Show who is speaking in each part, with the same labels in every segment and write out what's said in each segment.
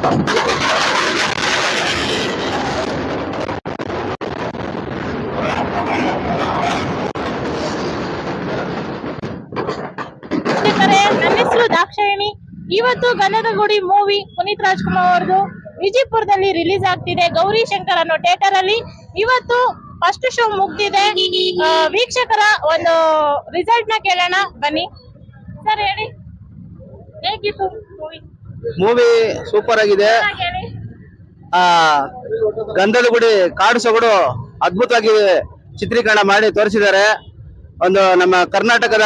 Speaker 1: ವೀಕ್ಷಕರೇ ನನ್ನ ಹೆಸರು ದಾಕ್ಷಾಯಿಣಿ ಇವತ್ತು ಗಂಧದ ಗುಡಿ ಮೂವಿ ಪುನೀತ್ ರಾಜ್ಕುಮಾರ್ ಅವ್ರದ್ದು ವಿಜಯಪುರದಲ್ಲಿ ರಿಲೀಸ್ ಆಗ್ತಿದೆ ಗೌರಿ ಶಂಕರ್ ಅನ್ನೋ ಥಿಯೇಟರ್ ಅಲ್ಲಿ ಇವತ್ತು ಫಸ್ಟ್ ಶೋ ಮುಗ್ದಿದೆ ಆ, ವೀಕ್ಷಕರ ಒಂದು ರಿಸಲ್ಟ್ ನ ಕೇಳೋಣ ಬನ್ನಿ ಸರ್ ಹೇಳಿ ಹೇಗಿತ್ತು ಮೂವಿ
Speaker 2: ಮೂವಿ ಸೂಪರ್ ಆಗಿದೆ
Speaker 1: ಹೇಳಿ
Speaker 2: ಆ ಗಂಧದ ಗುಡಿ ಕಾಡು ಸೊಗಡು ಅದ್ಭುತವಾಗಿ ಚಿತ್ರೀಕರಣ ಮಾಡಿ ತೋರಿಸಿದ್ದಾರೆ ಒಂದು ನಮ್ಮ ಕರ್ನಾಟಕದ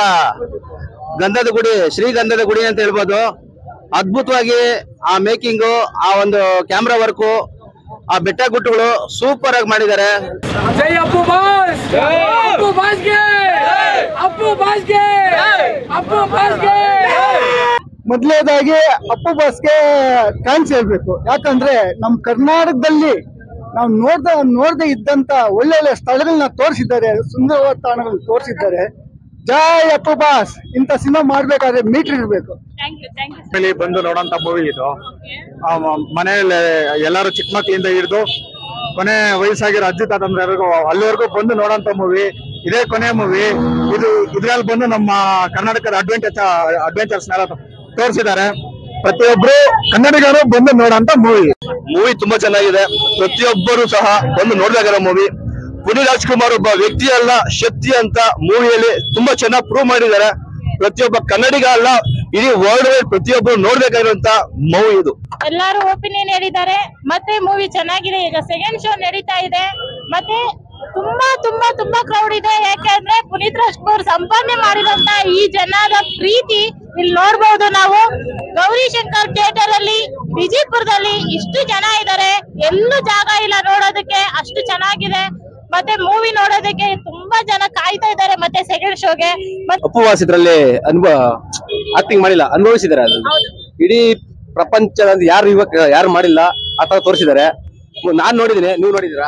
Speaker 2: ಗಂಧದ ಗುಡಿ ಶ್ರೀಗಂಧದ ಗುಡಿ ಅಂತ ಹೇಳ್ಬೋದು ಅದ್ಭುತವಾಗಿ ಆ ಮೇಕಿಂಗು ಆ ಒಂದು ಕ್ಯಾಮ್ರಾ ವರ್ಕು ಆ ಬೆಟ್ಟ ಗುಟ್ಟುಗಳು ಸೂಪರ್ ಆಗಿ ಮಾಡಿದ್ದಾರೆ
Speaker 3: ಜೈ ಅಪ್ಪು ಬಾಸ್ ಅಪ್ಪು ಬಾಸ್ಗೆ ಅಪ್ಪು ಬಾಸ್ಗೆ ಅಪ್ಪು ಬಾಸ್ಗೆ
Speaker 4: ಮೊದಲನೇದಾಗಿ ಅಪ್ಪು ಬಾಸ್ಗೆ ಥ್ಯಾಂಕ್ಸ್ ಹೇಳ್ಬೇಕು ಯಾಕಂದ್ರೆ ನಮ್ ಕರ್ನಾಟಕದಲ್ಲಿ ನಾವು ನೋಡ್ದ ನೋಡದೆ ಇದ್ದಂತ ಒಳ್ಳೊಳ್ಳೆ ಸ್ಥಳಗಳನ್ನ ತೋರಿಸಿದ್ದಾರೆ ಸುಂದರವಾದ ತಾಣಗಳನ್ನ ತೋರಿಸಿದ್ದಾರೆ ಜೈ ಅಪ್ಪು ಬಾಸ್ ಇಂಥ ಸಿನಿಮಾ ಮಾಡ್ಬೇಕಾದ್ರೆ ಮೀಟರ್ ಇರ್ಬೇಕು
Speaker 1: thank you thank you
Speaker 5: family ಬಂದು ನೋಡೋಂತ ಮೂವಿ ಇದು ಆ ಮ- ಮನೆಯಲ್ಲಿ ಎಲ್ಲರೂ ಚಿಕ್ಕ ಮಕ್ಕಳಿಂದ ಹಿಡಿದು ಕೊನೆ ವಯಸ್ಸಾಗಿರೋ ಅಜ್ಜಿ ತಾತಂದ್ರಿಗೂ ಅಲ್ಲಿವರೆಗೂ ಬಂದು ನೋಡೋಂತ ಮೂವಿ ಇದೇ ಕೊನೆ ಮೂವಿ ಇದು ಇದ್ರಲ್ಲಿ ಬಂದು ನಮ್ಮ ಕರ್ನಾಟಕದ ಅಡ್ವೆಂಚರ್ ಅಡ್ವೆಂಚರ್ಸ್ ತೋರಿಸಿದ್ದಾರೆ ಪ್ರತಿಯೊಬ್ರು ಕನ್ನಡಿಗರು ಬಂದು ನೋಡೋಂತ ಮೂವಿ
Speaker 2: ಮೂವಿ ತುಂಬಾ ಚೆನ್ನಾಗಿದೆ ಪ್ರತಿಯೊಬ್ಬರು ಸಹ ಬಂದು ನೋಡ್ಬೇಕಾಗಿರೋ ಮೂವಿ ಪುನೀತ್ ರಾಜ್ಕುಮಾರ್ ಒಬ್ಬ ವ್ಯಕ್ತಿ ಅಲ್ಲ ಶಕ್ತಿ ಅಂತ ಮೂವಿಯಲ್ಲಿ ತುಂಬಾ ಚೆನ್ನಾಗಿ ಪ್ರೂವ್ ಮಾಡಿದ್ದಾರೆ ಪ್ರತಿಯೊಬ್ಬ ಕನ್ನಡಿಗ ಅಲ್ಲ ಇಡೀ ವರ್ಲ್ಡ್ ವೈಡ್ ಪ್ರತಿಯೊಬ್ಬರು ನೋಡ್ಬೇಕಾಗಿರುವಂತ ಮೂವಿ ಇದು
Speaker 1: ಎಲ್ಲಾರು ಒಪಿನಿಯನ್ ಹೇಳಿದ್ದಾರೆ ಮತ್ತೆ ಮೂವಿ ಚೆನ್ನಾಗಿದೆ ಈಗ ಸೆಕೆಂಡ್ ಶೋ ನಡೀತಾ ಇದೆ ಮತ್ತೆ ತುಂಬಾ ತುಂಬಾ ತುಂಬಾ ಕ್ರೌಡ್ ಇದೆ ಯಾಕೆಂದ್ರೆ ಪುನೀತ್ ರಾಜ್ಕುಮಾರ್ ಸಂಪಾದನೆ ಮಾಡಿದಂತ ಈ ಜನರ ಪ್ರೀತಿ ಇಲ್ಲಿ ನೋಡ್ಬೋದು ನಾವು ಗೌರಿ ಶಂಕರ್ ಥಿಯೇಟರ್ ಅಲ್ಲಿ ವಿಜಯಪುರದಲ್ಲಿ ಇಷ್ಟು ಜನ ಇದ್ದಾರೆ ಎಲ್ಲೂ ಜಾಗ ಇಲ್ಲ ನೋಡೋದಕ್ಕೆ ಅಷ್ಟು ಚೆನ್ನಾಗಿದೆ ಮತ್ತೆ ಮೂವಿ ನೋಡೋದಕ್ಕೆ ತುಂಬಾ ಜನ ಕಾಯ್ತಾ ಇದ್ದಾರೆ ಮತ್ತೆ ಸೆಕೆಂಡ್ ಶೋಗೆ ಮತ್ತೆ
Speaker 2: ಉಪವಾಸ ಇದ್ರಲ್ಲಿ ಅನುಭವ ಆಕ್ಟಿಂಗ್ ಮಾಡಿಲ್ಲ ಅನುಭವಿಸಿದ್ದಾರೆ ಅದನ್ನ ಇಡೀ ಪ್ರಪಂಚದ ಯಾರು ಇವಾಗ ಯಾರು ಮಾಡಿಲ್ಲ ಆ ತರ ತೋರಿಸಿದ್ದಾರೆ ನಾನ್ ನೋಡಿದೀನಿ ನೀವು ನೋಡಿದೀರಾ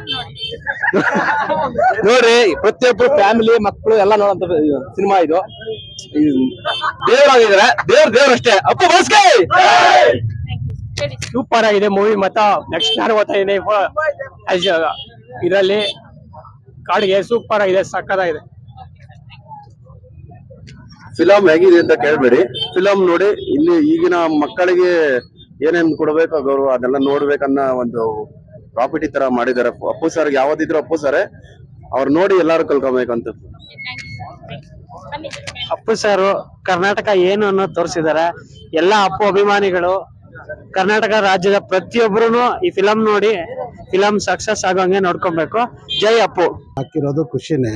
Speaker 2: ನೋಡ್ರಿ ಪ್ರತಿಯೊಬ್ರು ಫ್ಯಾಮಿಲಿ ಮಕ್ಕಳು ಎಲ್ಲ ನೋಡಂತ ಸಿನಿಮಾ ಇದು ದೇವರಾಗಿದ್ದಾರೆ ದೇವ್ರ ದೇವ್ರ ಅಷ್ಟೇ ಅಪ್ಪು ಬಾಸ್ಗೆ
Speaker 5: ಸೂಪರ್ ಆಗಿದೆ ಮೂವಿ ಮತ್ತ ನೆಕ್ಸ್ಟ್ ನಾನು ಓದ್ತಾ ಇದ್ದೀನಿ ಇದರಲ್ಲಿ ಕಾಡಿಗೆ ಸೂಪರ್ ಆಗಿದೆ ಸಕ್ಕತ್ತಾಗಿದೆ
Speaker 2: ಫಿಲಂ ಹೇಗಿದೆ ಅಂತ ಕೇಳ್ಬೇಡಿ ಫಿಲಂ ನೋಡಿ ಇಲ್ಲಿ ಈಗಿನ ಮಕ್ಕಳಿಗೆ ಏನೇನ್ ಕೊಡ್ಬೇಕು ಗೌರವ ಅದೆಲ್ಲ ನೋಡ್ಬೇಕನ್ನ ಒಂದು ಪ್ರಾಪರ್ಟಿ ತರ ಮಾಡಿದ್ದಾರೆ ಅಪ್ಪು ಸರ್ ಯಾವ್ದಿದ್ರು ಅಪ್ಪು ಸರ್ ಅವ್ರು ನೋಡಿ ಎಲ್ಲಾರು ಕಲ್ಕೊಬೇಕಂತ
Speaker 1: ಬನ್ನಿ
Speaker 5: ಅಪ್ಪು ಸರ್ ಕರ್ನಾಟಕ ಏನು ಅನ್ನೋದು ತೋರಿಸಿದ್ದಾರೆ ಎಲ್ಲ ಅಪ್ಪು ಅಭಿಮಾನಿಗಳು ಕರ್ನಾಟಕ ರಾಜ್ಯದ ಪ್ರತಿಯೊಬ್ಬರು ಈ ಫಿಲಂ ನೋಡಿ ಫಿಲಂ ಸಕ್ಸಸ್ ಆಗೋಂಗೆ ನೋಡ್ಕೊಬೇಕು ಜೈ ಅಪ್ಪು
Speaker 4: ಹಾಕಿರೋದು ಖುಷಿನೇ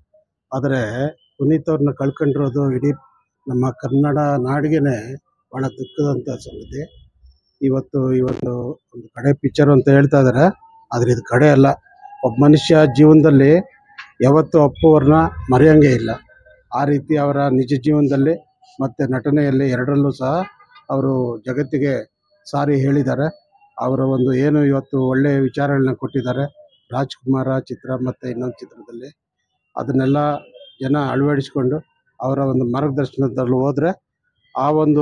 Speaker 4: ಆದರೆ ಪುನೀತ್ ಅವ್ರನ್ನ ಕಳ್ಕೊಂಡಿರೋದು ಇಡೀ ನಮ್ಮ ಕನ್ನಡ ನಾಡಿಗೆನೆ ಬಹಳ ದುಃಖದಂತ ಸಂಗತಿ ಇವತ್ತು ಇವತ್ತು ಒಂದು ಕಡೆ ಪಿಕ್ಚರ್ ಅಂತ ಹೇಳ್ತಾ ಇದ್ದಾರೆ ಆದ್ರೆ ಇದು ಕಡೆ ಅಲ್ಲ ಒಬ್ಬ ಮನುಷ್ಯ ಜೀವನದಲ್ಲಿ ಯಾವತ್ತೂ ಅಪ್ಪು ಅವ್ರನ್ನ ಮರೆಯಂಗೆ ಇಲ್ಲ ಆ ರೀತಿ ಅವರ ನಿಜ ಜೀವನದಲ್ಲಿ ಮತ್ತು ನಟನೆಯಲ್ಲಿ ಎರಡರಲ್ಲೂ ಸಹ ಅವರು ಜಗತ್ತಿಗೆ ಸಾರಿ ಹೇಳಿದ್ದಾರೆ ಅವರ ಒಂದು ಏನು ಇವತ್ತು ಒಳ್ಳೆಯ ವಿಚಾರಗಳನ್ನ ಕೊಟ್ಟಿದ್ದಾರೆ ರಾಜ್ಕುಮಾರ ಚಿತ್ರ ಮತ್ತು ಇನ್ನೊಂದು ಚಿತ್ರದಲ್ಲಿ ಅದನ್ನೆಲ್ಲ ಜನ ಅಳವಡಿಸ್ಕೊಂಡು ಅವರ ಒಂದು ಮಾರ್ಗದರ್ಶನದಲ್ಲಿ ಹೋದರೆ ಆ ಒಂದು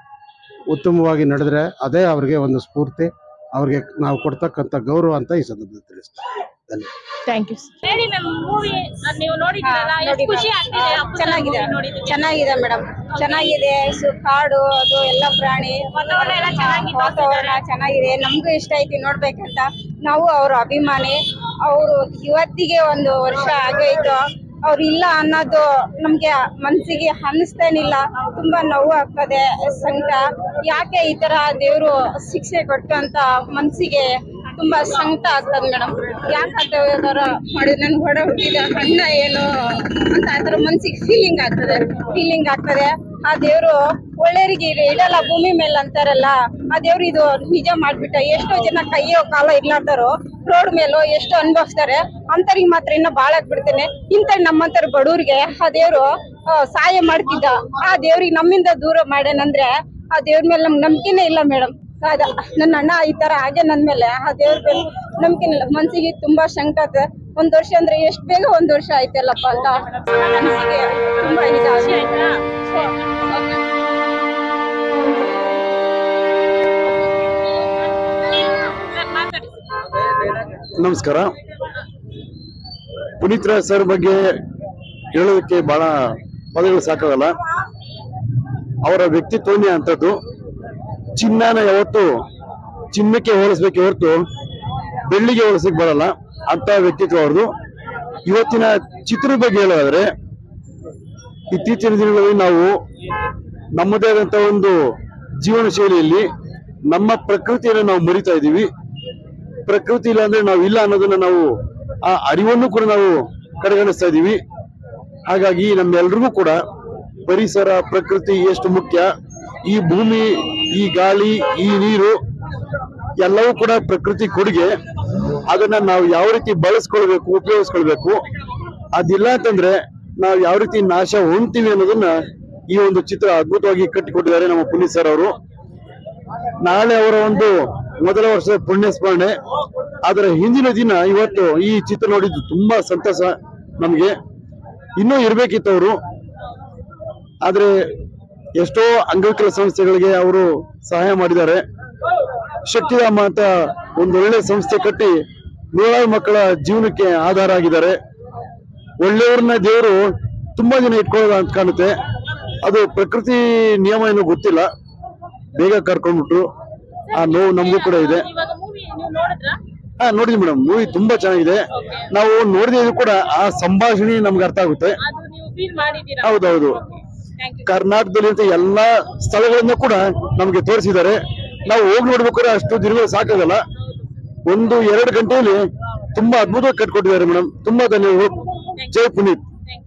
Speaker 4: ಉತ್ತಮವಾಗಿ ನಡೆದ್ರೆ ಅದೇ ಅವ್ರಿಗೆ ಒಂದು ಸ್ಫೂರ್ತಿ ಅವ್ರಿಗೆ ನಾವು ಕೊಡ್ತಕ್ಕಂಥ ಗೌರವ ಅಂತ ಈ ಸಂದರ್ಭದಲ್ಲಿ ತಿಳಿಸ್ತೀನಿ ಧನ್ಯವಾದ
Speaker 1: ಥ್ಯಾಂಕ್ ಯು ಹೇಳಿ ಮ್ಯಾಮ್ ಮೂವಿ ನೀವು ನೋಡಿದ್ದೀರಲ್ಲ ಎಷ್ಟು ಖುಷಿ ಆಗ್ತಿದೆ ಅಪ್ಪು ಸರ್
Speaker 6: ಚೆನ್ನಾಗಿದೆ
Speaker 1: movie ನೋಡಿದ್ದಕ್ಕೆ?
Speaker 6: ಚೆನ್ನಾಗಿದೆ ಮೇಡಮ್ ಚೆನ್ನಾಗಿದೆ ಸು- ಕಾಡು ಅದು ಎಲ್ಲ ಪ್ರಾಣಿ
Speaker 1: ವಾತಾವರಣ ಎಲ್ಲ ಚೆನ್ನಾಗಿ
Speaker 6: ವಾತಾವರಣ ಚೆನ್ನಾಗಿದೆ ನಮಗೂ ಇಷ್ಟ ಐತಿ ನೋಡ್ಬೇಕಂತ ನಾವು ಅವ್ರ ಅಭಿಮಾನಿ ಅವರು ಇವತ್ತಿಗೆ ಒಂದು ವರ್ಷ ಆಗೈತು ಅವ್ರು ಇಲ್ಲ ಅನ್ನೋದು ನಮ್ಗೆ ಮನ್ಸಿಗೆ ಅನ್ನಿಸ್ತೇನಿಲ್ಲ ತುಂಬಾ ನೋವು ಆಗ್ತದೆ ಸಂಕಟ ಯಾಕೆ ಈ ತರ ದೇವರು ಶಿಕ್ಷೆ ಕೊಟ್ಟು ಅಂತ ಮನ್ಸಿಗೆ ತುಂಬಾ ಸಂಕಟ ಆಗ್ತದೆ ಮೇಡಮ್ ಯಾಕೆ ಮಾಡಿ ನನ್ ಹೊಡ ಹುಟ್ಟಿದ ಅಣ್ಣ ಏನು ಅಂತ ಆ ಥರ ಮನ್ಸಿಗೆ ಫೀಲಿಂಗ್ ಆಗ್ತದೆ ಫೀಲಿಂಗ್ ಆಗ್ತದೆ ಆ ದೇವ್ರು ಒಳ್ಳೆಯವರಿಗೆ ಇಡಲ್ಲ ಭೂಮಿ ಮೇಲೆ ಅಂತಾರಲ್ಲ ಆ ದೇವ್ರು ಇದು ನಿಜ ಮಾಡ್ಬಿಟ್ಟ ಎಷ್ಟೋ ಜನ ಕೈಯೋ ಕಾಲ ಇರ್ಲಾರ್ದಾರೋ ರೋಡ್ ಮೇಲೋ ಎಷ್ಟು ಅನುಭವಿಸ್ತಾರೆ ಅಂತವ್ರಿಗೆ ಮಾತ್ರ ಇನ್ನ ಬಾಳ ಆಗ್ಬಿಡ್ತೇನೆ ಇಂಥ ನಮ್ಮಂತರ ಬಡವ್ರಿಗೆ ಆ ದೇವ್ರು ಆ, ಸಹಾಯ ಮಾಡ್ತಿದ್ದ ಆ ದೇವ್ರಿಗೆ ನಮ್ಮಿಂದ ದೂರ ಮಾಡ್ಯಾನಂದ್ರೆ ಆ ದೇವ್ರ ಮೇಲೆ ನಮ್ಗೆ ನಂಬಿಕೆನೇ ಇಲ್ಲ ಮೇಡಮ್ ಅದ ನನ್ನ ಅಣ್ಣ ಈ ತರ ಹಾಗೆ ನನ್ ಮೇಲೆ ಆ ದೇವ್ರ ಮೇಲೆ ನಂಬಿಕೆ ಇಲ್ಲ ಮನ್ಸಿಗೆ ತುಂಬಾ ಶಂಕತ ಒಂದ್ ವರ್ಷ ಅಂದ್ರೆ ಎಷ್ಟ್ ಬೇಗ ಒಂದ್ ವರ್ಷ ಆಯ್ತಲ್ಲಪ್ಪ ಅಂತ ಮನ್ಸಿಗೆ ತುಂಬಾ
Speaker 1: ಖುಷಿ
Speaker 6: ಇದಾಗಿದೆ
Speaker 1: ಆಯ್ತಾ
Speaker 5: ನಮಸ್ಕಾರ ಪುನೀತ್ ರಾಜ್ ಸರ್ ಬಗ್ಗೆ ಹೇಳೋದಕ್ಕೆ ಬಹಳ ಪದಗಳು ಸಾಕಾಗಲ್ಲ ಅವರ ವ್ಯಕ್ತಿತ್ವನೇ ಅಂತದ್ದು ಚಿನ್ನನ ಯಾವತ್ತು ಚಿನ್ನಕ್ಕೆ ಹೋಲಿಸ್ಬೇಕೆ ಹೊರತು ಬೆಳ್ಳಿಗೆ ಹೋಲಿಸಕ್ ಬರಲ್ಲ ಅಂತ ವ್ಯಕ್ತಿತ್ವ ಅವ್ರದ್ದು ಇವತ್ತಿನ ಚಿತ್ರದ ಬಗ್ಗೆ ಹೇಳೋದಾದ್ರೆ ಇತ್ತೀಚಿನ ದಿನಗಳಲ್ಲಿ ನಾವು ನಮ್ಮದೇ ಆದಂತ ಒಂದು ಜೀವನ ಶೈಲಿಯಲ್ಲಿ ನಮ್ಮ ಪ್ರಕೃತಿಯನ್ನು ನಾವು ಮರಿತಾ ಇದ್ದೀವಿ ಪ್ರಕೃತಿ ಇಲ್ಲ ಅಂದ್ರೆ ನಾವು ಇಲ್ಲ ಅನ್ನೋದನ್ನ ನಾವು ಆ ಅರಿವನ್ನು ಕೂಡ ನಾವು ಕಡೆಗಣಿಸ್ತಾ ಇದ್ದೀವಿ ಹಾಗಾಗಿ ನಮ್ಮೆಲ್ರಿಗೂ ಕೂಡ ಪರಿಸರ ಪ್ರಕೃತಿ ಎಷ್ಟು ಮುಖ್ಯ ಈ ಭೂಮಿ ಈ ಗಾಳಿ ಈ ನೀರು ಎಲ್ಲವೂ ಕೂಡ ಪ್ರಕೃತಿ ಕೊಡುಗೆ ಅದನ್ನ ನಾವು ಯಾವ ರೀತಿ ಬಳಸ್ಕೊಳ್ಬೇಕು ಉಪಯೋಗಿಸ್ಕೊಳ್ಬೇಕು ಅದಿಲ್ಲ ಅಂತಂದ್ರೆ ನಾವು ಯಾವ ರೀತಿ ನಾಶ ಹೊಂದ್ತೀವಿ ಅನ್ನೋದನ್ನ ಈ ಒಂದು ಚಿತ್ರ ಅದ್ಭುತವಾಗಿ ಕಟ್ಟಿಕೊಟ್ಟಿದ್ದಾರೆ ನಮ್ಮ ಪುನೀತ್ ಸರ್ ಅವರು ನಾಳೆ ಅವರ ಒಂದು ಮೊದಲ ವರ್ಷದ ಪುಣ್ಯ ಸ್ಮರಣೆ ಅದರ ಹಿಂದಿನ ದಿನ ಇವತ್ತು ಈ ಚಿತ್ರ ನೋಡಿದ್ದು ತುಂಬಾ ಸಂತಸ ನಮ್ಗೆ ಇನ್ನೂ ಇರ್ಬೇಕಿತ್ತು ಅವರು ಆದ್ರೆ ಎಷ್ಟೋ ಅಂಗವಿಕಲ ಸಂಸ್ಥೆಗಳಿಗೆ ಅವರು ಸಹಾಯ ಮಾಡಿದ್ದಾರೆ ಶಕ್ತಿಧಾಮ ಅಂತ ಒಂದು ಒಳ್ಳೆ ಸಂಸ್ಥೆ ಕಟ್ಟಿ ನೂರಾರು ಮಕ್ಕಳ ಜೀವನಕ್ಕೆ ಆಧಾರ ಆಗಿದ್ದಾರೆ ಒಳ್ಳೆಯವ್ರನ್ನ ದೇವರು ತುಂಬಾ ದಿನ ಇಟ್ಕೊಳ್ಳೋದ ಅಂತ ಕಾಣುತ್ತೆ ಅದು ಪ್ರಕೃತಿ ನಿಯಮ ಏನೋ ಗೊತ್ತಿಲ್ಲ ಬೇಗ ಕರ್ಕೊಂಡ್ಬಿಟ್ರು ಆ ನೋವು ನಮಗೂ ಕೂಡ ಇದೆ
Speaker 1: ಇವಾಗ ಮೂವಿ ನೀವು ನೋಡಿದ್ರಾ
Speaker 5: ಹಾ ನೋಡಿದ್ವಿ ಮೇಡಮ್ ಮೂವಿ ತುಂಬಾ ಚೆನ್ನಾಗಿದೆ ನಾವು ನೋಡಿದ್ರೆ ಕೂಡ ಆ ಸಂಭಾಷಣೆ ನಮ್ಗೆ ಅರ್ಥ ಆಗುತ್ತೆ
Speaker 1: ಅದು ನೀವು ಫೀಲ್ ಮಾಡಿದ್ದೀರಾ
Speaker 5: ಹೌದೌದು
Speaker 1: ಥ್ಯಾಂಕ್ ಯು
Speaker 5: ಕರ್ನಾಟಕದಲ್ಲಿ ಎಲ್ಲಾ ಸ್ಥಳಗಳನ್ನ ಕೂಡ ನಮ್ಗೆ ತೋರಿಸಿದ್ದಾರೆ ನಾವು ಹೋಗಿ ನೋಡ್ಬೇಕಾದ್ರೆ ಅಷ್ಟು ದಿನಗಳು ಸಾಕಾಗಲ್ಲ ಒಂದು ಎರಡು ಗಂಟೆಯಲ್ಲಿ ತುಂಬಾ ಅದ್ಭುತವಾಗಿ ಕಟ್ಕೊಟ್ಟಿದ್ದಾರೆ ಮೇಡಮ್ ತುಂಬಾ ಧನ್ಯವಾದಗಳು ಜೈ ಪುನೀತ್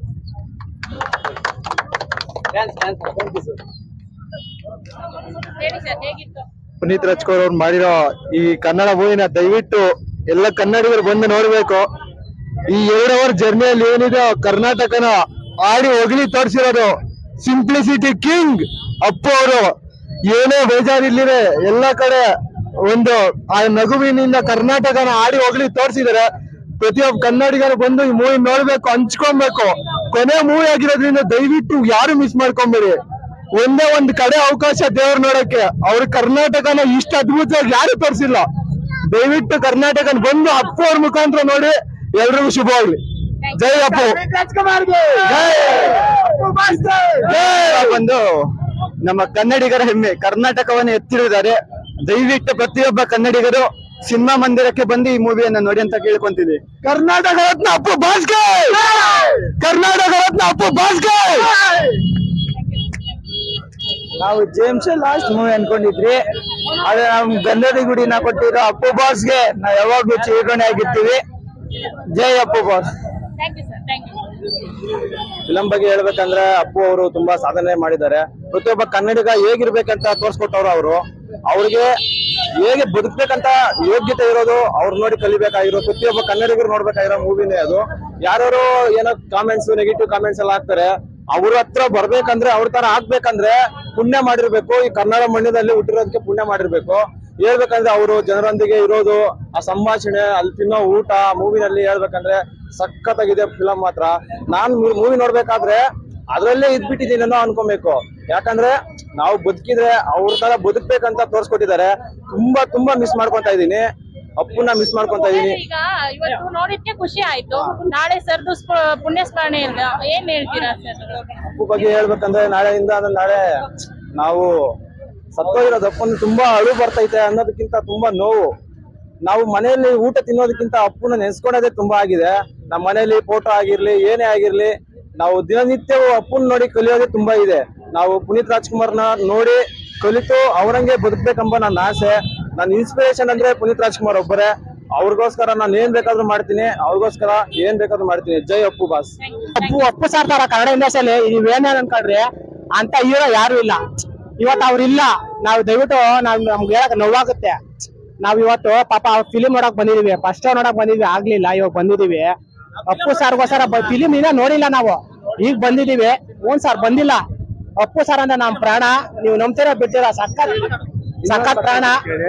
Speaker 1: ಹೇಳಿ ಸರ್ ಹೇಗಿತ್ತು
Speaker 5: ಪುನೀತ್ ರಾಜ್ಕುಮಾರ್ ಅವ್ರು ಮಾಡಿರೋ ಈ ಕನ್ನಡ ಮೂವಿನ ದಯವಿಟ್ಟು ಎಲ್ಲ ಕನ್ನಡಿಗರು ಬಂದು ನೋಡ್ಬೇಕು ಈ ಎರಡು ಅವರ್ ಜರ್ನಿಯಲ್ಲಿ ಏನಿದೆ ಆ ಕರ್ನಾಟಕನ ಆಡಿ ಹೊಗಳಿ ತೋರಿಸಿರೋದು ಸಿಂಪ್ಲಿಸಿಟಿ ಕಿಂಗ್ ಅಪ್ಪು ಅವರು ಏನೇ ಬೇಜಾರಿರ್ಲಿದೆ ಎಲ್ಲ ಕಡೆ ಒಂದು ಆ ನಗುವಿನಿಂದ ಕರ್ನಾಟಕನ ಆಡಿ ಹೊಗಳಿ ತೋರಿಸಿದ್ದಾರೆ ಪ್ರತಿಯೊಬ್ಬ ಕನ್ನಡಿಗರು ಬಂದು ಈ ಮೂವಿ ನೋಡ್ಬೇಕು ಹಂಚ್ಕೊಬೇಕು ಕೊನೆ ಮೂವಿ ಆಗಿರೋದ್ರಿಂದ ದಯವಿಟ್ಟು ಯಾರು ಮಿಸ್ ಮಾಡ್ಕೊಂಬೇಡಿ ಒಂದೇ ಒಂದ್ ಕಡೆ ಅವಕಾಶ ದೇವ್ರು ನೋಡಕ್ಕೆ ಅವ್ರ ಕರ್ನಾಟಕನ ಇಷ್ಟ ಅದ್ಭುತವಾಗಿ ಯಾರು ತೋರಿಸಿಲ್ಲ ದಯವಿಟ್ಟು ಕರ್ನಾಟಕನ ಬಂದು ಅಪ್ಪು ಅವ್ರ ಮುಖಾಂತರ ನೋಡಿ ಎಲ್ರಿಗೂ ಶುಭವಾಗ್ಲಿ ಜೈ ಅಪ್ಪು
Speaker 2: ಬಂದು ನಮ್ಮ ಕನ್ನಡಿಗರ ಹೆಮ್ಮೆ ಕರ್ನಾಟಕವನ್ನು ಎತ್ತಿರುತ್ತಾರೆ ದಯವಿಟ್ಟು ಪ್ರತಿಯೊಬ್ಬ ಕನ್ನಡಿಗರು ಸಿನಿಮಾ ಮಂದಿರಕ್ಕೆ ಬಂದು ಈ ಮೂವಿಯನ್ನ ನೋಡಿ ಅಂತ ಕೇಳ್ಕೊಂತೀನಿ
Speaker 5: ಕರ್ನಾಟಕ ರತ್ನ ಅಪ್ಪು ಬಾಸ್ಗೆ ಕರ್ನಾಟಕ ರತ್ನ ಅಪ್ಪು ಬಾಸ್ಗೆ
Speaker 2: ನಾವು ಜೇಮ್ಸ್ ಲಾಸ್ಟ್ ಮೂವಿ ಅನ್ಕೊಂಡಿದ್ರಿ ಆದ್ರೆ ನಮ್ ಗಂಧದ ಗುಡಿನ ಕೊಟ್ಟಿರೋ ಅಪ್ಪು ಬಾಸ್ಗೆ ನಾವ್ ಯಾವಾಗ್ಲೂ ಚೇರ್ಗಣೆ ಆಗಿರ್ತೀವಿ ಜೈ Appu boss
Speaker 1: thank you sir thank you
Speaker 2: film ಬಗ್ಗೆ ಹೇಳ್ಬೇಕಂದ್ರೆ ಅಪ್ಪು ಅವರು ತುಂಬಾ ಸಾಧನೆ ಮಾಡಿದ್ದಾರೆ ಪ್ರತಿಯೊಬ್ಬ ಕನ್ನಡಿಗ ಹೇಗಿರ್ಬೇಕಂತ ತೋರ್ಸ್ಕೊಟ್ಟವ್ರು ಅವರು ಅವ್ರಿಗೆ ಹೇಗೆ ಬದುಕ್ಬೇಕಂತ ಯೋಗ್ಯತೆ ಇರೋದು ಅವ್ರು ನೋಡಿ ಕಲಿಬೇಕಾಗಿರೋ ಪ್ರತಿಯೊಬ್ಬ ಕನ್ನಡಿಗರು ನೋಡ್ಬೇಕಾಗಿರೋ ಮೂವಿನೇ ಅದು ಯಾರು ಏನೋ ಕಾಮೆಂಟ್ಸ್ ನೆಗೆಟಿವ್ ಕಾಮೆಂಟ್ಸ್ ಎಲ್ಲ ಹಾಕ್ತಾರೆ ಅವ್ರ ಹತ್ರ ಬರ್ಬೇಕಂದ್ರೆ ಅವ್ರ ತರ ಆಗ್ಬೇಕಂದ್ರೆ ಪುಣ್ಯ ಮಾಡಿರ್ಬೇಕು ಈ ಕನ್ನಡ ಮಣ್ಣಿನಲ್ಲಿ ಹುಟ್ಟಿರೋದಕ್ಕೆ ಪುಣ್ಯ ಮಾಡಿರ್ಬೇಕು ಹೇಳ್ಬೇಕಂದ್ರೆ ಅವರು ಜನರೊಂದಿಗೆ ಇರೋದು ಆ ಸಂಭಾಷಣೆ ಅಲ್ಲಿ ತಿನ್ನೋ ಊಟ ಮೂವಿನಲ್ಲಿ ಹೇಳ್ಬೇಕಂದ್ರೆ ಸಖತ್ತಾಗಿದೆ ಫಿಲಂ ಮಾತ್ರ ನಾನ್ ಮೂವಿ ನೋಡ್ಬೇಕಾದ್ರೆ ಅದ್ರಲ್ಲೇ ಇದ್ಬಿಟ್ಟಿದ್ದೀನಿ ಅನ್ನೋ ಅನ್ಕೊಬೇಕು ಯಾಕಂದ್ರೆ ನಾವು ಬದುಕಿದ್ರೆ ಅವ್ರ ತರ ಬದುಕ್ಬೇಕಂತ ತೋರ್ಸ್ಕೊಟ್ಟಿದ್ದಾರೆ ತುಂಬಾ ತುಂಬಾ ಮಿಸ್ ಮಾಡ್ಕೊಂತ ಇದೀನಿ ಅಪ್ಪುನ ಮಿಸ್ ಮಾಡ್ಕೊಂತ ಇದೀನಿ
Speaker 1: ಈಗ ಇವತ್ತು ನೋಡಿದ್ಕೆ ಖುಷಿ ಆಯ್ತು ನಾಳೆ ಸರ್ದು ಪುಣ್ಯ ಸ್ಮರಣೆ ಇಲ್ಲ ಏನ್ ಹೇಳ್ತೀರಾ ಸರ್
Speaker 2: ಅಪ್ಪು ಬಗ್ಗೆ ಹೇಳ್ಬೇಕಂದ್ರೆ ನಾಳೆಯಿಂದ ಅಂದ್ರೆ ನಾಳೆ ನಾವು ಸತ್ತೋಗಿರೋದು ಅಪ್ಪನ ತುಂಬಾ ಅಳು ಬರ್ತೈತೆ ಅನ್ನೋದಕ್ಕಿಂತ ತುಂಬಾ ನೋವು ನಾವು ಮನೆಯಲ್ಲಿ ಊಟ ತಿನ್ನೋದಕ್ಕಿಂತ ಅಪ್ಪನ ನೆನ್ಸ್ಕೊಳ್ಳೋದೇ ತುಂಬಾ ಆಗಿದೆ ನಮ್ಮ ಮನೆಯಲ್ಲಿ ಫೋಟೋ ಆಗಿರ್ಲಿ ಏನೇ ಆಗಿರ್ಲಿ ನಾವು ದಿನನಿತ್ಯವೂ ಅಪ್ಪನ್ ನೋಡಿ ಕಲಿಯೋದೇ ತುಂಬಾ ಇದೆ ನಾವು ಪುನೀತ್ ರಾಜ್ಕುಮಾರ್ನ ನೋಡಿ ಕಲಿತು ಅವರಂಗೆ ಬದುಕ್ಬೇಕೆಂಬ ನನ್ನ ಆಸೆ ನನ್ನ ಇನ್ಸ್ಪಿರೇಷನ್ ಅಂದ್ರೆ ಪುನೀತ್ ರಾಜ್ಕುಮಾರ್ ಒಬ್ಬರೇ ಅವ್ರಿಗೋಸ್ಕರ ನಾನು ಏನ್ ಬೇಕಾದ್ರೂ ಮಾಡ್ತೀನಿ ಅವ್ರಿಗೋಸ್ಕರ ಏನ್ ಬೇಕಾದ್ರೂ ಮಾಡ್ತೀನಿ ಜೈ ಅಪ್ಪು ಬಾಸ್
Speaker 7: ಅಪ್ಪು ಅಪ್ಪು ಸಾರ್ ತರ ಕನ್ನಡ ಇಂಡಸ್ಟ್ರಿಯಲ್ಲಿ ನೀವ್ ಏನೇ ಅನ್ಕೊಂಡ್ರಿ ಅಂತ ಹೀರೋ ಯಾರು ಇಲ್ಲ ಇವತ್ತು ಅವ್ರು ಇಲ್ಲ ನಾವು ದಯವಿಟ್ಟು ನಾವ್ ನಮ್ಗೆ ಹೇಳಕ್ ನೋವಾಗುತ್ತೆ ನಾವ್ ಇವತ್ತು ಪಾಪ ಫಿಲಿಂ ನೋಡಕ್ ಬಂದಿದೀವಿ ಫಸ್ಟ್ ನೋಡಕ್ ಬಂದಿದ್ವಿ ಆಗ್ಲಿಲ್ಲ ಇವಾಗ ಬಂದಿದೀವಿ ಅಪ್ಪು ಸಾರ್ಗೋಸ್ಕರ ಫಿಲಿಂ ಇನ್ನ ನೋಡಿಲ್ಲ ನಾವು ಈಗ ಬಂದಿದೀವಿ ಒಂದ್ ಸಾರ್ ಬಂದಿಲ್ಲ ಅಪ್ಪು ಸರ್ ಅಂತ ನಮ್ ಪ್ರಾಣ ನೀವು ನಂಬ್ತೀರಾ ಬಿಡ್ತೀರಾ ಸಖತ್ ಸಖತ್ ಪ್ರಾಣ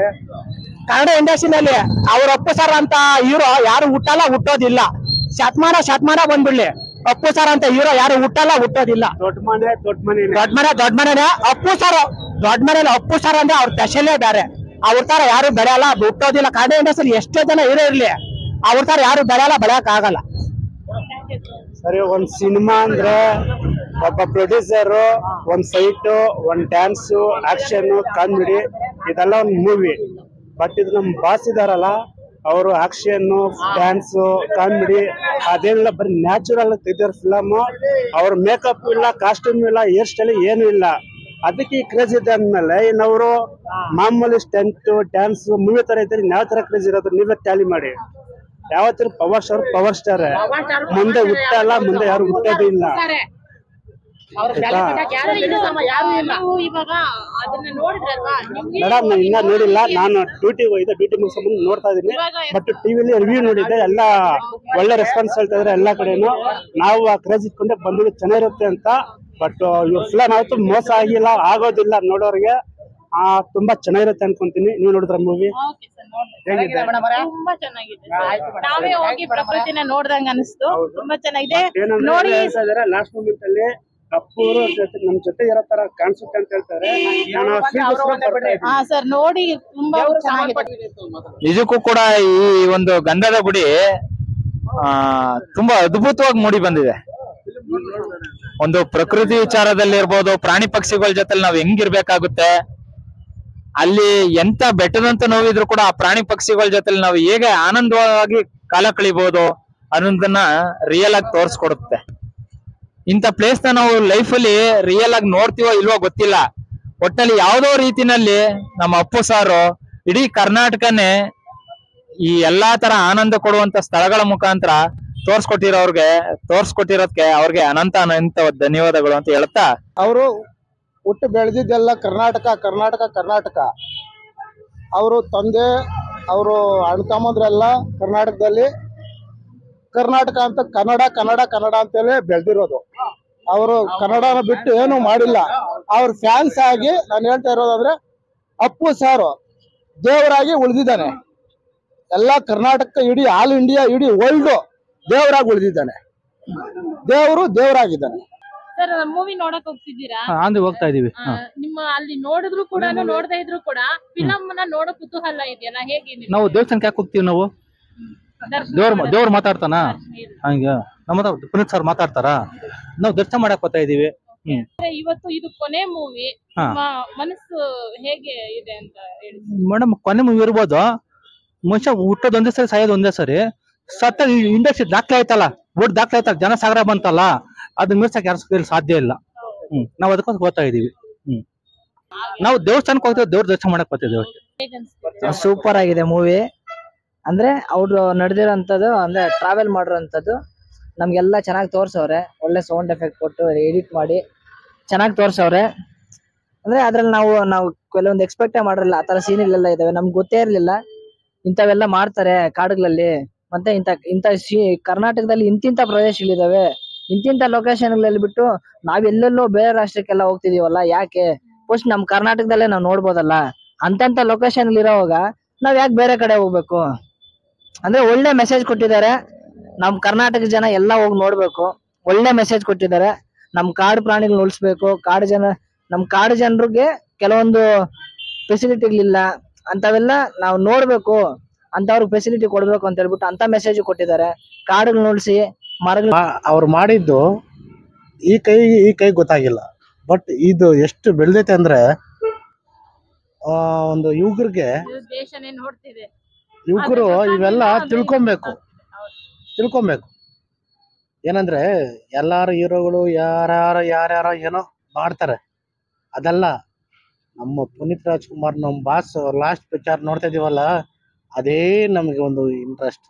Speaker 7: ಕನ್ನಡ ಇಂಡಸ್ಟ್ರಿನಲ್ಲಿ ಅವ್ರ ಅಪ್ಪು ಸರ್ ಅಂತ ಹೀರೋ ಯಾರು ಹುಟ್ಟಲ್ಲ ಹುಟ್ಟೋದಿಲ್ಲ ಶತಮಾನ ಶತಮಾನ ಬಂದ್ಬಿಡ್ಲಿ ಅಪ್ಪು ಸರ್ ಅಂತ ಹೀರೋ ಯಾರು ಹುಟ್ಟಲ್ಲ ಹುಟ್ಟೋದಿಲ್ಲ
Speaker 4: ದೊಡ್ಡ ಮನೆ ದೊಡ್ಡ ಮನೆ
Speaker 7: ದೊಡ್ಡ ಮನೆ ದೊಡ್ಡ ಮನೆನೆ ಅಪ್ಪು ಸರ್ ದೊಡ್ಡ ಮನೇಲಿ ಅಪ್ಪು ಸರ್ ಅಂದ್ರೆ ಅವ್ರ ದಶೆಲೇ ಬೇರೆ ಅವ್ರ ತರ ಯಾರು ಬೆಳೆಯಲ್ಲ ಹುಟ್ಟೋದಿಲ್ಲ ಕನ್ನಡ ಇಂಡಸ್ಟ್ರಿ ಎಷ್ಟೋ ಜನ ಹೀರೋ ಇರ್ಲಿ ಅವ್ರ ತರ ಯಾರು ಬೆಳೆಯಲ್ಲ ಬೆಳೆಯಕ್ ಆಗಲ್ಲ
Speaker 4: ಸರಿ ಒಂದ್ ಸಿನಿಮಾ ಅಂದ್ರೆ ಒಬ್ಬ ಪ್ರೊಡ್ಯೂಸರ್ ಒಂದ್ ಫೈಟ್ ಒಂದ್ ಡ್ಯಾನ್ಸ್ ಆಕ್ಷನ್ ಕಾಮಿಡಿ ಇದೆಲ್ಲ ಒಂದ್ ಮೂವಿ ಬಟ್ ಇದು ನಮ್ ಬಾಸ್ ಇದಾರಲ್ಲ ಅವರು ಆಕ್ಷನ್ ಡ್ಯಾನ್ಸ್ ಕಾಮಿಡಿ ಅದೇನಿಲ್ಲ ಬರೀ ನ್ಯಾಚುರಲ್ ತೆಗೆದಿರೋ ಫಿಲಮ್ ಅವ್ರ ಮೇಕಪ್ ಇಲ್ಲ ಕಾಸ್ಟ್ಯೂಮ್ ಇಲ್ಲ ಹೇರ್ ಸ್ಟೈಲ್ ಏನು ಇಲ್ಲ ಅದಕ್ಕೆ ಈ ಕ್ರೇಜ್ ಇದೆ ಅಂದ್ಮೇಲೆ ಇನ್ನವರು ಮಾಮೂಲಿ ಸ್ಟೆಂಟ್ ಡ್ಯಾನ್ಸ್ ಮೂವಿ ತರ ಇದ್ರೆ ಯಾವ ತರ ಕ್ರೇಜ್ ಇರೋದು ನೀವೇ ಟ್ಯಾಲಿ ಮಾಡಿ ಯಾವತ್ತಿರ ಪವರ್ ಸ್ಟಾರ್ ಪವರ್ ಸ್ಟಾರ್ ಮುಂದೆ ಹುಟ್ಟಲ್ಲ ಮುಂದೆ ಯಾರು ಹುಟ್ಟೋದೇ ಇಲ್ಲ
Speaker 1: ನೀವು ಇವಾಗ ಅದನ್ನ ನೋಡಿದ್ರಲ್ವಾ ನಿಮ್ಗೆ
Speaker 4: ಮೇಡಮ್ ನಾನು ಇನ್ನ ನೋಡಿಲ್ಲ ನಾನು ಡ್ಯೂಟಿ ಹೋಗಿದ್ದೆ ಡ್ಯೂಟಿ ಮುಗಿಸ್ಕೊಂಡು ನೋಡ್ತಾ ಇದೀನಿ ಬಟ್ ಟಿವಿಲಿ ರಿವ್ಯೂ ನೋಡಿದ್ದೆ ಎಲ್ಲ ಒಳ್ಳೆ ರೆಸ್ಪಾನ್ಸ್ ಹೇಳ್ತಾ ಇದಾರೆ ಎಲ್ಲಾ ಕಡೆನು ನಾವು ಆ ಕ್ರೇಜ್ ಇಟ್ಕೊಂಡೆ ಬಂದಿದ್ದು ಚೆನ್ನಾಗಿರುತ್ತೆ ಅಂತ ಬಟ್ ಇವ್ರ ಫಿಲಮ್ ಯಾವತ್ತೂ ಮೋಸ ಆಗಿಲ್ಲ ಆಗೋದಿಲ್ಲ ನೋಡೋರಿಗೆ ಆ ತುಂಬಾ ಚೆನ್ನಾಗಿರುತ್ತೆ ಅನ್ಕೊಂತೀನಿ ನೀವು ನೋಡಿದ್ರ ಮೂವಿ
Speaker 1: ಓಕೆ ಸರ್ ನೋಡ್ಬೇಕು ತುಂಬಾ ಚೆನ್ನಾಗಿದೆ ನಾವೇ ಹೋಗಿ ಪ್ರಕೃತಿನ ನೋಡ್ದಂಗ ಅನಿಸ್ತು ತುಂಬಾ ಚೆನ್ನಾಗಿದೆ
Speaker 4: ಏನಂದ್ರೆ
Speaker 1: ನೋಡಿ
Speaker 4: ಹೇಳ್ತಾ ಇದಾರೆ ಲಾಸ್ಟ್ ಮೂಮೆಂಟ್ ಅಲ್ಲಿ ಅಪ್ಪೂರು ಜೊತೆ ನಮ್ ಜೊತೆ ಇರೋ ತರ ಕಾಣಿಸುತ್ತೆ ಅಂತ ಹೇಳ್ತಾರೆ ನಾನು ಆ feel ಗೋಸ್ಕರ ಬರ್ತಾ ಇದ್ದೀನಿ.
Speaker 1: ಹಾ ಸರ್ ನೋಡಿ ತುಂಬಾ ಚೆನ್ನಾಗಿದೆ
Speaker 8: ನಿಜಕ್ಕೂ ಕೂಡ ಈ ಒಂದು ಗಂಧದ ಗುಡಿ ಆ ತುಂಬಾ ಅದ್ಭುತವಾಗಿ ಮೂಡಿ ಬಂದಿದೆ ಒಂದು ಪ್ರಕೃತಿ ವಿಚಾರದಲ್ಲಿ ಇರ್ಬೋದು ಪ್ರಾಣಿ ಪಕ್ಷಿಗಳ ಜೊತೆ ನಾವು ಹೆಂಗಿರ್ಬೇಕಾಗುತ್ತೆ ಅಲ್ಲಿ ಎಂತ ಬೆಟ್ಟದಂತ ನೋವಿದ್ರು ಕೂಡ ಆ ಪ್ರಾಣಿ ಪಕ್ಷಿಗಳ ಜೊತೆ ನಾವು ಹೇಗೆ ಆನಂದವಾಗಿ ಕಾಲ ಕಳಿಬಹುದು ಅನ್ನೋದನ್ನ ರಿಯಲ್ ಆಗಿ ತೋರಿಸ್ಕೊಡುತ್ತೆ ಇಂಥ ಪ್ಲೇಸ್ ನ ನಾವು ಲೈಫ್ ಅಲ್ಲಿ ರಿಯಲ್ ಆಗಿ ನೋಡ್ತೀವೋ ಇಲ್ವೋ ಗೊತ್ತಿಲ್ಲ ಒಟ್ಟಲ್ಲಿ ಯಾವ್ದೋ ರೀತಿನಲ್ಲಿ ನಮ್ಮ ಅಪ್ಪು ಸಾರು ಇಡೀ ಕರ್ನಾಟಕನೇ ಈ ಎಲ್ಲಾ ತರ ಆನಂದ ಕೊಡುವಂತ ಸ್ಥಳಗಳ ಮುಖಾಂತರ ತೋರ್ಸ್ಕೊಟ್ಟಿರೋರ್ಗೆ ತೋರ್ಸ್ಕೊಟ್ಟಿರೋದಕ್ಕೆ ಅವ್ರಿಗೆ ಅನಂತ ಅನಂತ ಧನ್ಯವಾದಗಳು ಅಂತ ಹೇಳ್ತಾ
Speaker 7: ಅವರು ಹುಟ್ಟು ಬೆಳೆದಿದ್ದೆಲ್ಲ ಕರ್ನಾಟಕ ಕರ್ನಾಟಕ ಕರ್ನಾಟಕ ಅವರು ತಂದೆ ಅವರು ಅಣ್ಣ ತಮ್ಮಂದ್ರೆಲ್ಲ ಕರ್ನಾಟಕದಲ್ಲಿ ಕರ್ನಾಟಕ ಅಂತ ಕನ್ನಡ ಕನ್ನಡ ಕನ್ನಡ ಅಂತೇಳಿ ಬೆಳೆದಿರೋದು ಅವರು ಕನ್ನಡನ ಬಿಟ್ಟು ಏನು ಮಾಡಿಲ್ಲ ಅವ್ರ ಫ್ಯಾನ್ಸ್ ಆಗಿ ನಾನು ಹೇಳ್ತಾ ಇರೋದಂದ್ರೆ ಅಪ್ಪು ಸಾರು ದೇವರಾಗಿ ಉಳಿದಿದ್ದಾನೆ ಎಲ್ಲ ಕರ್ನಾಟಕ ಇಡೀ ಆಲ್ ಇಂಡಿಯಾ ಇಡೀ ವರ್ಲ್ಡ್ ದೇವರಾಗಿ ಉಳಿದಿದ್ದಾನೆ ದೇವರು ದೇವರಾಗಿದ್ದಾನೆ
Speaker 1: ಸರ್ ಮೂವಿ ನೋಡಕ್ ಹೋಗ್ತಿದ್ದೀರಾ
Speaker 9: ಅಂದ್ರೆ ಹೋಗ್ತಾ ಇದೀವಿ
Speaker 1: ಆ, ನಿಮ್ಮ ಅಲ್ಲಿ ನೋಡಿದ್ರು ಕೂಡ ನೋಡದೇ ಇದ್ರು ಕೂಡ ಫಿಲಮ್ ನ ನೋಡೋ ಕುತೂಹಲ ಇದೆಯಲ್ಲ ಹೇಗೆ ನಿಮ್ಗೆ?
Speaker 9: ನಾವು ದೇವಸ್ಥಾನಕ್ಕೆ ಯಾಕೆ ಹೋಗ್ತೀವಿ ನಾವು
Speaker 1: ದರ್ಶನ
Speaker 9: ದೇವ್ರ
Speaker 1: ಮಾಡಕ್ಕೆ?
Speaker 9: ದೇವ್ರು ಮಾತಾಡ್ತಾನ
Speaker 1: ಇದು.
Speaker 9: ಹಂಗ ನಮ್ಮ ಹತ್ರ ಪುನೀತ್ ಸರ್ ಮಾತಾಡ್ತಾರ ನಾವು ದರ್ಶನ ಮಾಡಕ್ ಹೋಗ್ತಾ ಇದೀವಿ ಹ್ಮ್
Speaker 1: ಅಂದ್ರೆ ಇವತ್ತು ಇದು ಕೊನೆ ಮೂವಿ
Speaker 9: ಹಾ.
Speaker 1: ನಿಮ್ಮ ಮನಸ್ಸು ಹೇಗೆ ಇದೆ ಅಂತ ಹೇಳಿ
Speaker 9: ಮೇಡಮ್ ಕೊನೆ ಮೂವಿ ಇರ್ಬೋದು ಮನುಷ್ಯ ಹುಟ್ಟೋದ್ ಒಂದೇ ಸರಿ ಸಾಯೋದು ಒಂದೇ ಸರಿ ಸತ್ತ ಇಂಡಸ್ಟ್ರಿ ದಾಖಲೆ ಆಯ್ತಲ್ಲ ಊಟ ದಾಖಲೆ ಆಯ್ತಲ್ಲ ಜನ ಸಾಗರ ಬಂತಲ್ಲ ಅದನ್ನ ಮೀರ್ಸಕ್ ಯಾರ ಕೈಲಿ ಸಾಧ್ಯ ಇಲ್ಲ ಹ್ಮ್ ನಾವ್ ಅದಕ್ಕೋಸ್ಕರ ಹೋಗ್ತಾ ಇದೀವಿ ಹ್ಮ್ ನಾವು ದೇವಸ್ಥಾನಕ್ಕೆ ಹೋಗ್ತೇವೆ ದೇವ್ರ ದರ್ಶನ ಮಾಡಕ್ ಬರ್ತಿದ್ದೇವೆ ಅಷ್ಟೇ
Speaker 1: ಹೇಗೆ ಅನ್ಸ್ತು?
Speaker 10: ಸೂಪರ್ ಆಗಿದೆ ಮೂವಿ ಅಂದ್ರೆ ಅವ್ರು ನಡೆದಿರೋಂಥದ್ದು ಅಂದ್ರೆ ಟ್ರಾವೆಲ್ ಮಾಡಿರೋಂಥದ್ದು ನಮ್ಗೆಲ್ಲ ಚೆನ್ನಾಗಿ ತೋರ್ಸವ್ರೆ ಒಳ್ಳೆ ಸೌಂಡ್ ಎಫೆಕ್ಟ್ ಕೊಟ್ಟು ಎಡಿಟ್ ಮಾಡಿ ಚೆನ್ನಾಗಿ ತೋರ್ಸವ್ರೆ ಅಂದ್ರೆ ಅದ್ರಲ್ಲಿ ನಾವು ನಾವು ಕೆಲವೊಂದು ಎಕ್ಸ್ಪೆಕ್ಟೇ ಮಾಡಿರಲಿಲ್ಲ ಆ ತರ ಸೀನ್ಗಳೆಲ್ಲ ಇದಾವೆ ನಮ್ಗೆ ಗೊತ್ತೇ ಇರ್ಲಿಲ್ಲ ಇಂಥವೆಲ್ಲ ಮಾಡ್ತಾರೆ ಕಾಡುಗಳಲ್ಲಿ ಮತ್ತೆ ಇಂಥ ಇಂಥ ಸಿ ಕರ್ನಾಟಕದಲ್ಲಿ ಇಂತಿಂಥ ಪ್ರದೇಶಗಳಿದಾವೆ ಇಂತಿಂಥ ಲೊಕೇಶನ್ಗಳಲ್ಲಿ ಬಿಟ್ಟು ನಾವೆಲ್ಲೆಲ್ಲೋ ಬೇರೆ ರಾಷ್ಟ್ರಕ್ಕೆಲ್ಲ ಹೋಗ್ತಿದೀವಲ್ಲ ಯಾಕೆ ಫಸ್ಟ್ ನಮ್ ಕರ್ನಾಟಕದಲ್ಲೇ ನಾವು ನೋಡ್ಬೋದಲ್ಲ ಅಂತಂತ ಲೊಕೇಶನ್ ಇರೋವಾಗ ನಾವ್ ಯಾಕೆ ಬೇರೆ ಕಡೆ ಹೋಗ್ಬೇಕು ಅಂದ್ರೆ ಒಳ್ಳೆ ಮೆಸೇಜ್ ಕೊಟ್ಟಿದ್ದಾರೆ ನಮ್ ಕರ್ನಾಟಕ ಜನ ಎಲ್ಲ ಹೋಗಿ ನೋಡ್ಬೇಕು ಒಳ್ಳೆ ಮೆಸೇಜ್ ಕೊಟ್ಟಿದ್ದಾರೆ ನಮ್ ಕಾಡು ಪ್ರಾಣಿಗಳನ್ನ ಉಳಿಸ್ಬೇಕು ಕಾಡು ಜನ ನಮ್ ಕಾಡು ಜನರಿಗೆ ಕೆಲವೊಂದು ಫೆಸಿಲಿಟಿಗಳಿಲ್ಲ ಅಂತವೆಲ್ಲ ನಾವು ನೋಡ್ಬೇಕು ಅಂತವ್ರಿಗೆ ಫೆಸಿಲಿಟಿ ಕೊಡ್ಬೇಕು ಅಂತ ಹೇಳ್ಬಿಟ್ಟು ಅಂತ ಮೆಸೇಜ್ ಕೊಟ್ಟಿದ್ದಾರೆ ಕಾಡುಗಳನ್ನ ಉಳಿಸಿ ಮರಗಳು
Speaker 4: ಅವ್ರು ಮಾಡಿದ್ದು ಈ ಕೈ ಈ ಕೈ ಗೊತ್ತಾಗಿಲ್ಲ ಬಟ್ ಇದು ಎಷ್ಟು ಬೆಳೆದೈತೆ ಅಂದ್ರೆ ಆ, ಒಂದು ಯುವಕರಿಗೆ
Speaker 1: ಇದು ದೇಶನೇ ನೋಡ್ತಿದೆ
Speaker 4: ಯುವಕರು
Speaker 1: ಅದ್ರ
Speaker 4: ಇವೆಲ್ಲ
Speaker 1: ಮುಖಾಂತರ
Speaker 4: ತಿಳ್ಕೊಬೇಕು
Speaker 1: ಹೌದು.
Speaker 4: ತಿಳ್ಕೊಬೇಕು ಏನಂದ್ರೆ ಎಲ್ಲಾರು ಹೀರೋಗಳು ಯಾರ್ಯಾರ ಯಾರ್ಯಾರ ಏನೋ ಮಾಡ್ತಾರೆ ಅದಲ್ಲ ನಮ್ಮ ಪುನೀತ್ ರಾಜ್ಕುಮಾರ್ ನಮ್ಮ ಬಾಸ್ ಲಾಸ್ಟ್ ಪಿಕ್ಚರ್ ನೋಡ್ತಾ ಇದೀವಲ್ಲ ಅದೇ ನಮಗೆ ಒಂದು ಇಂಟ್ರೆಸ್ಟ್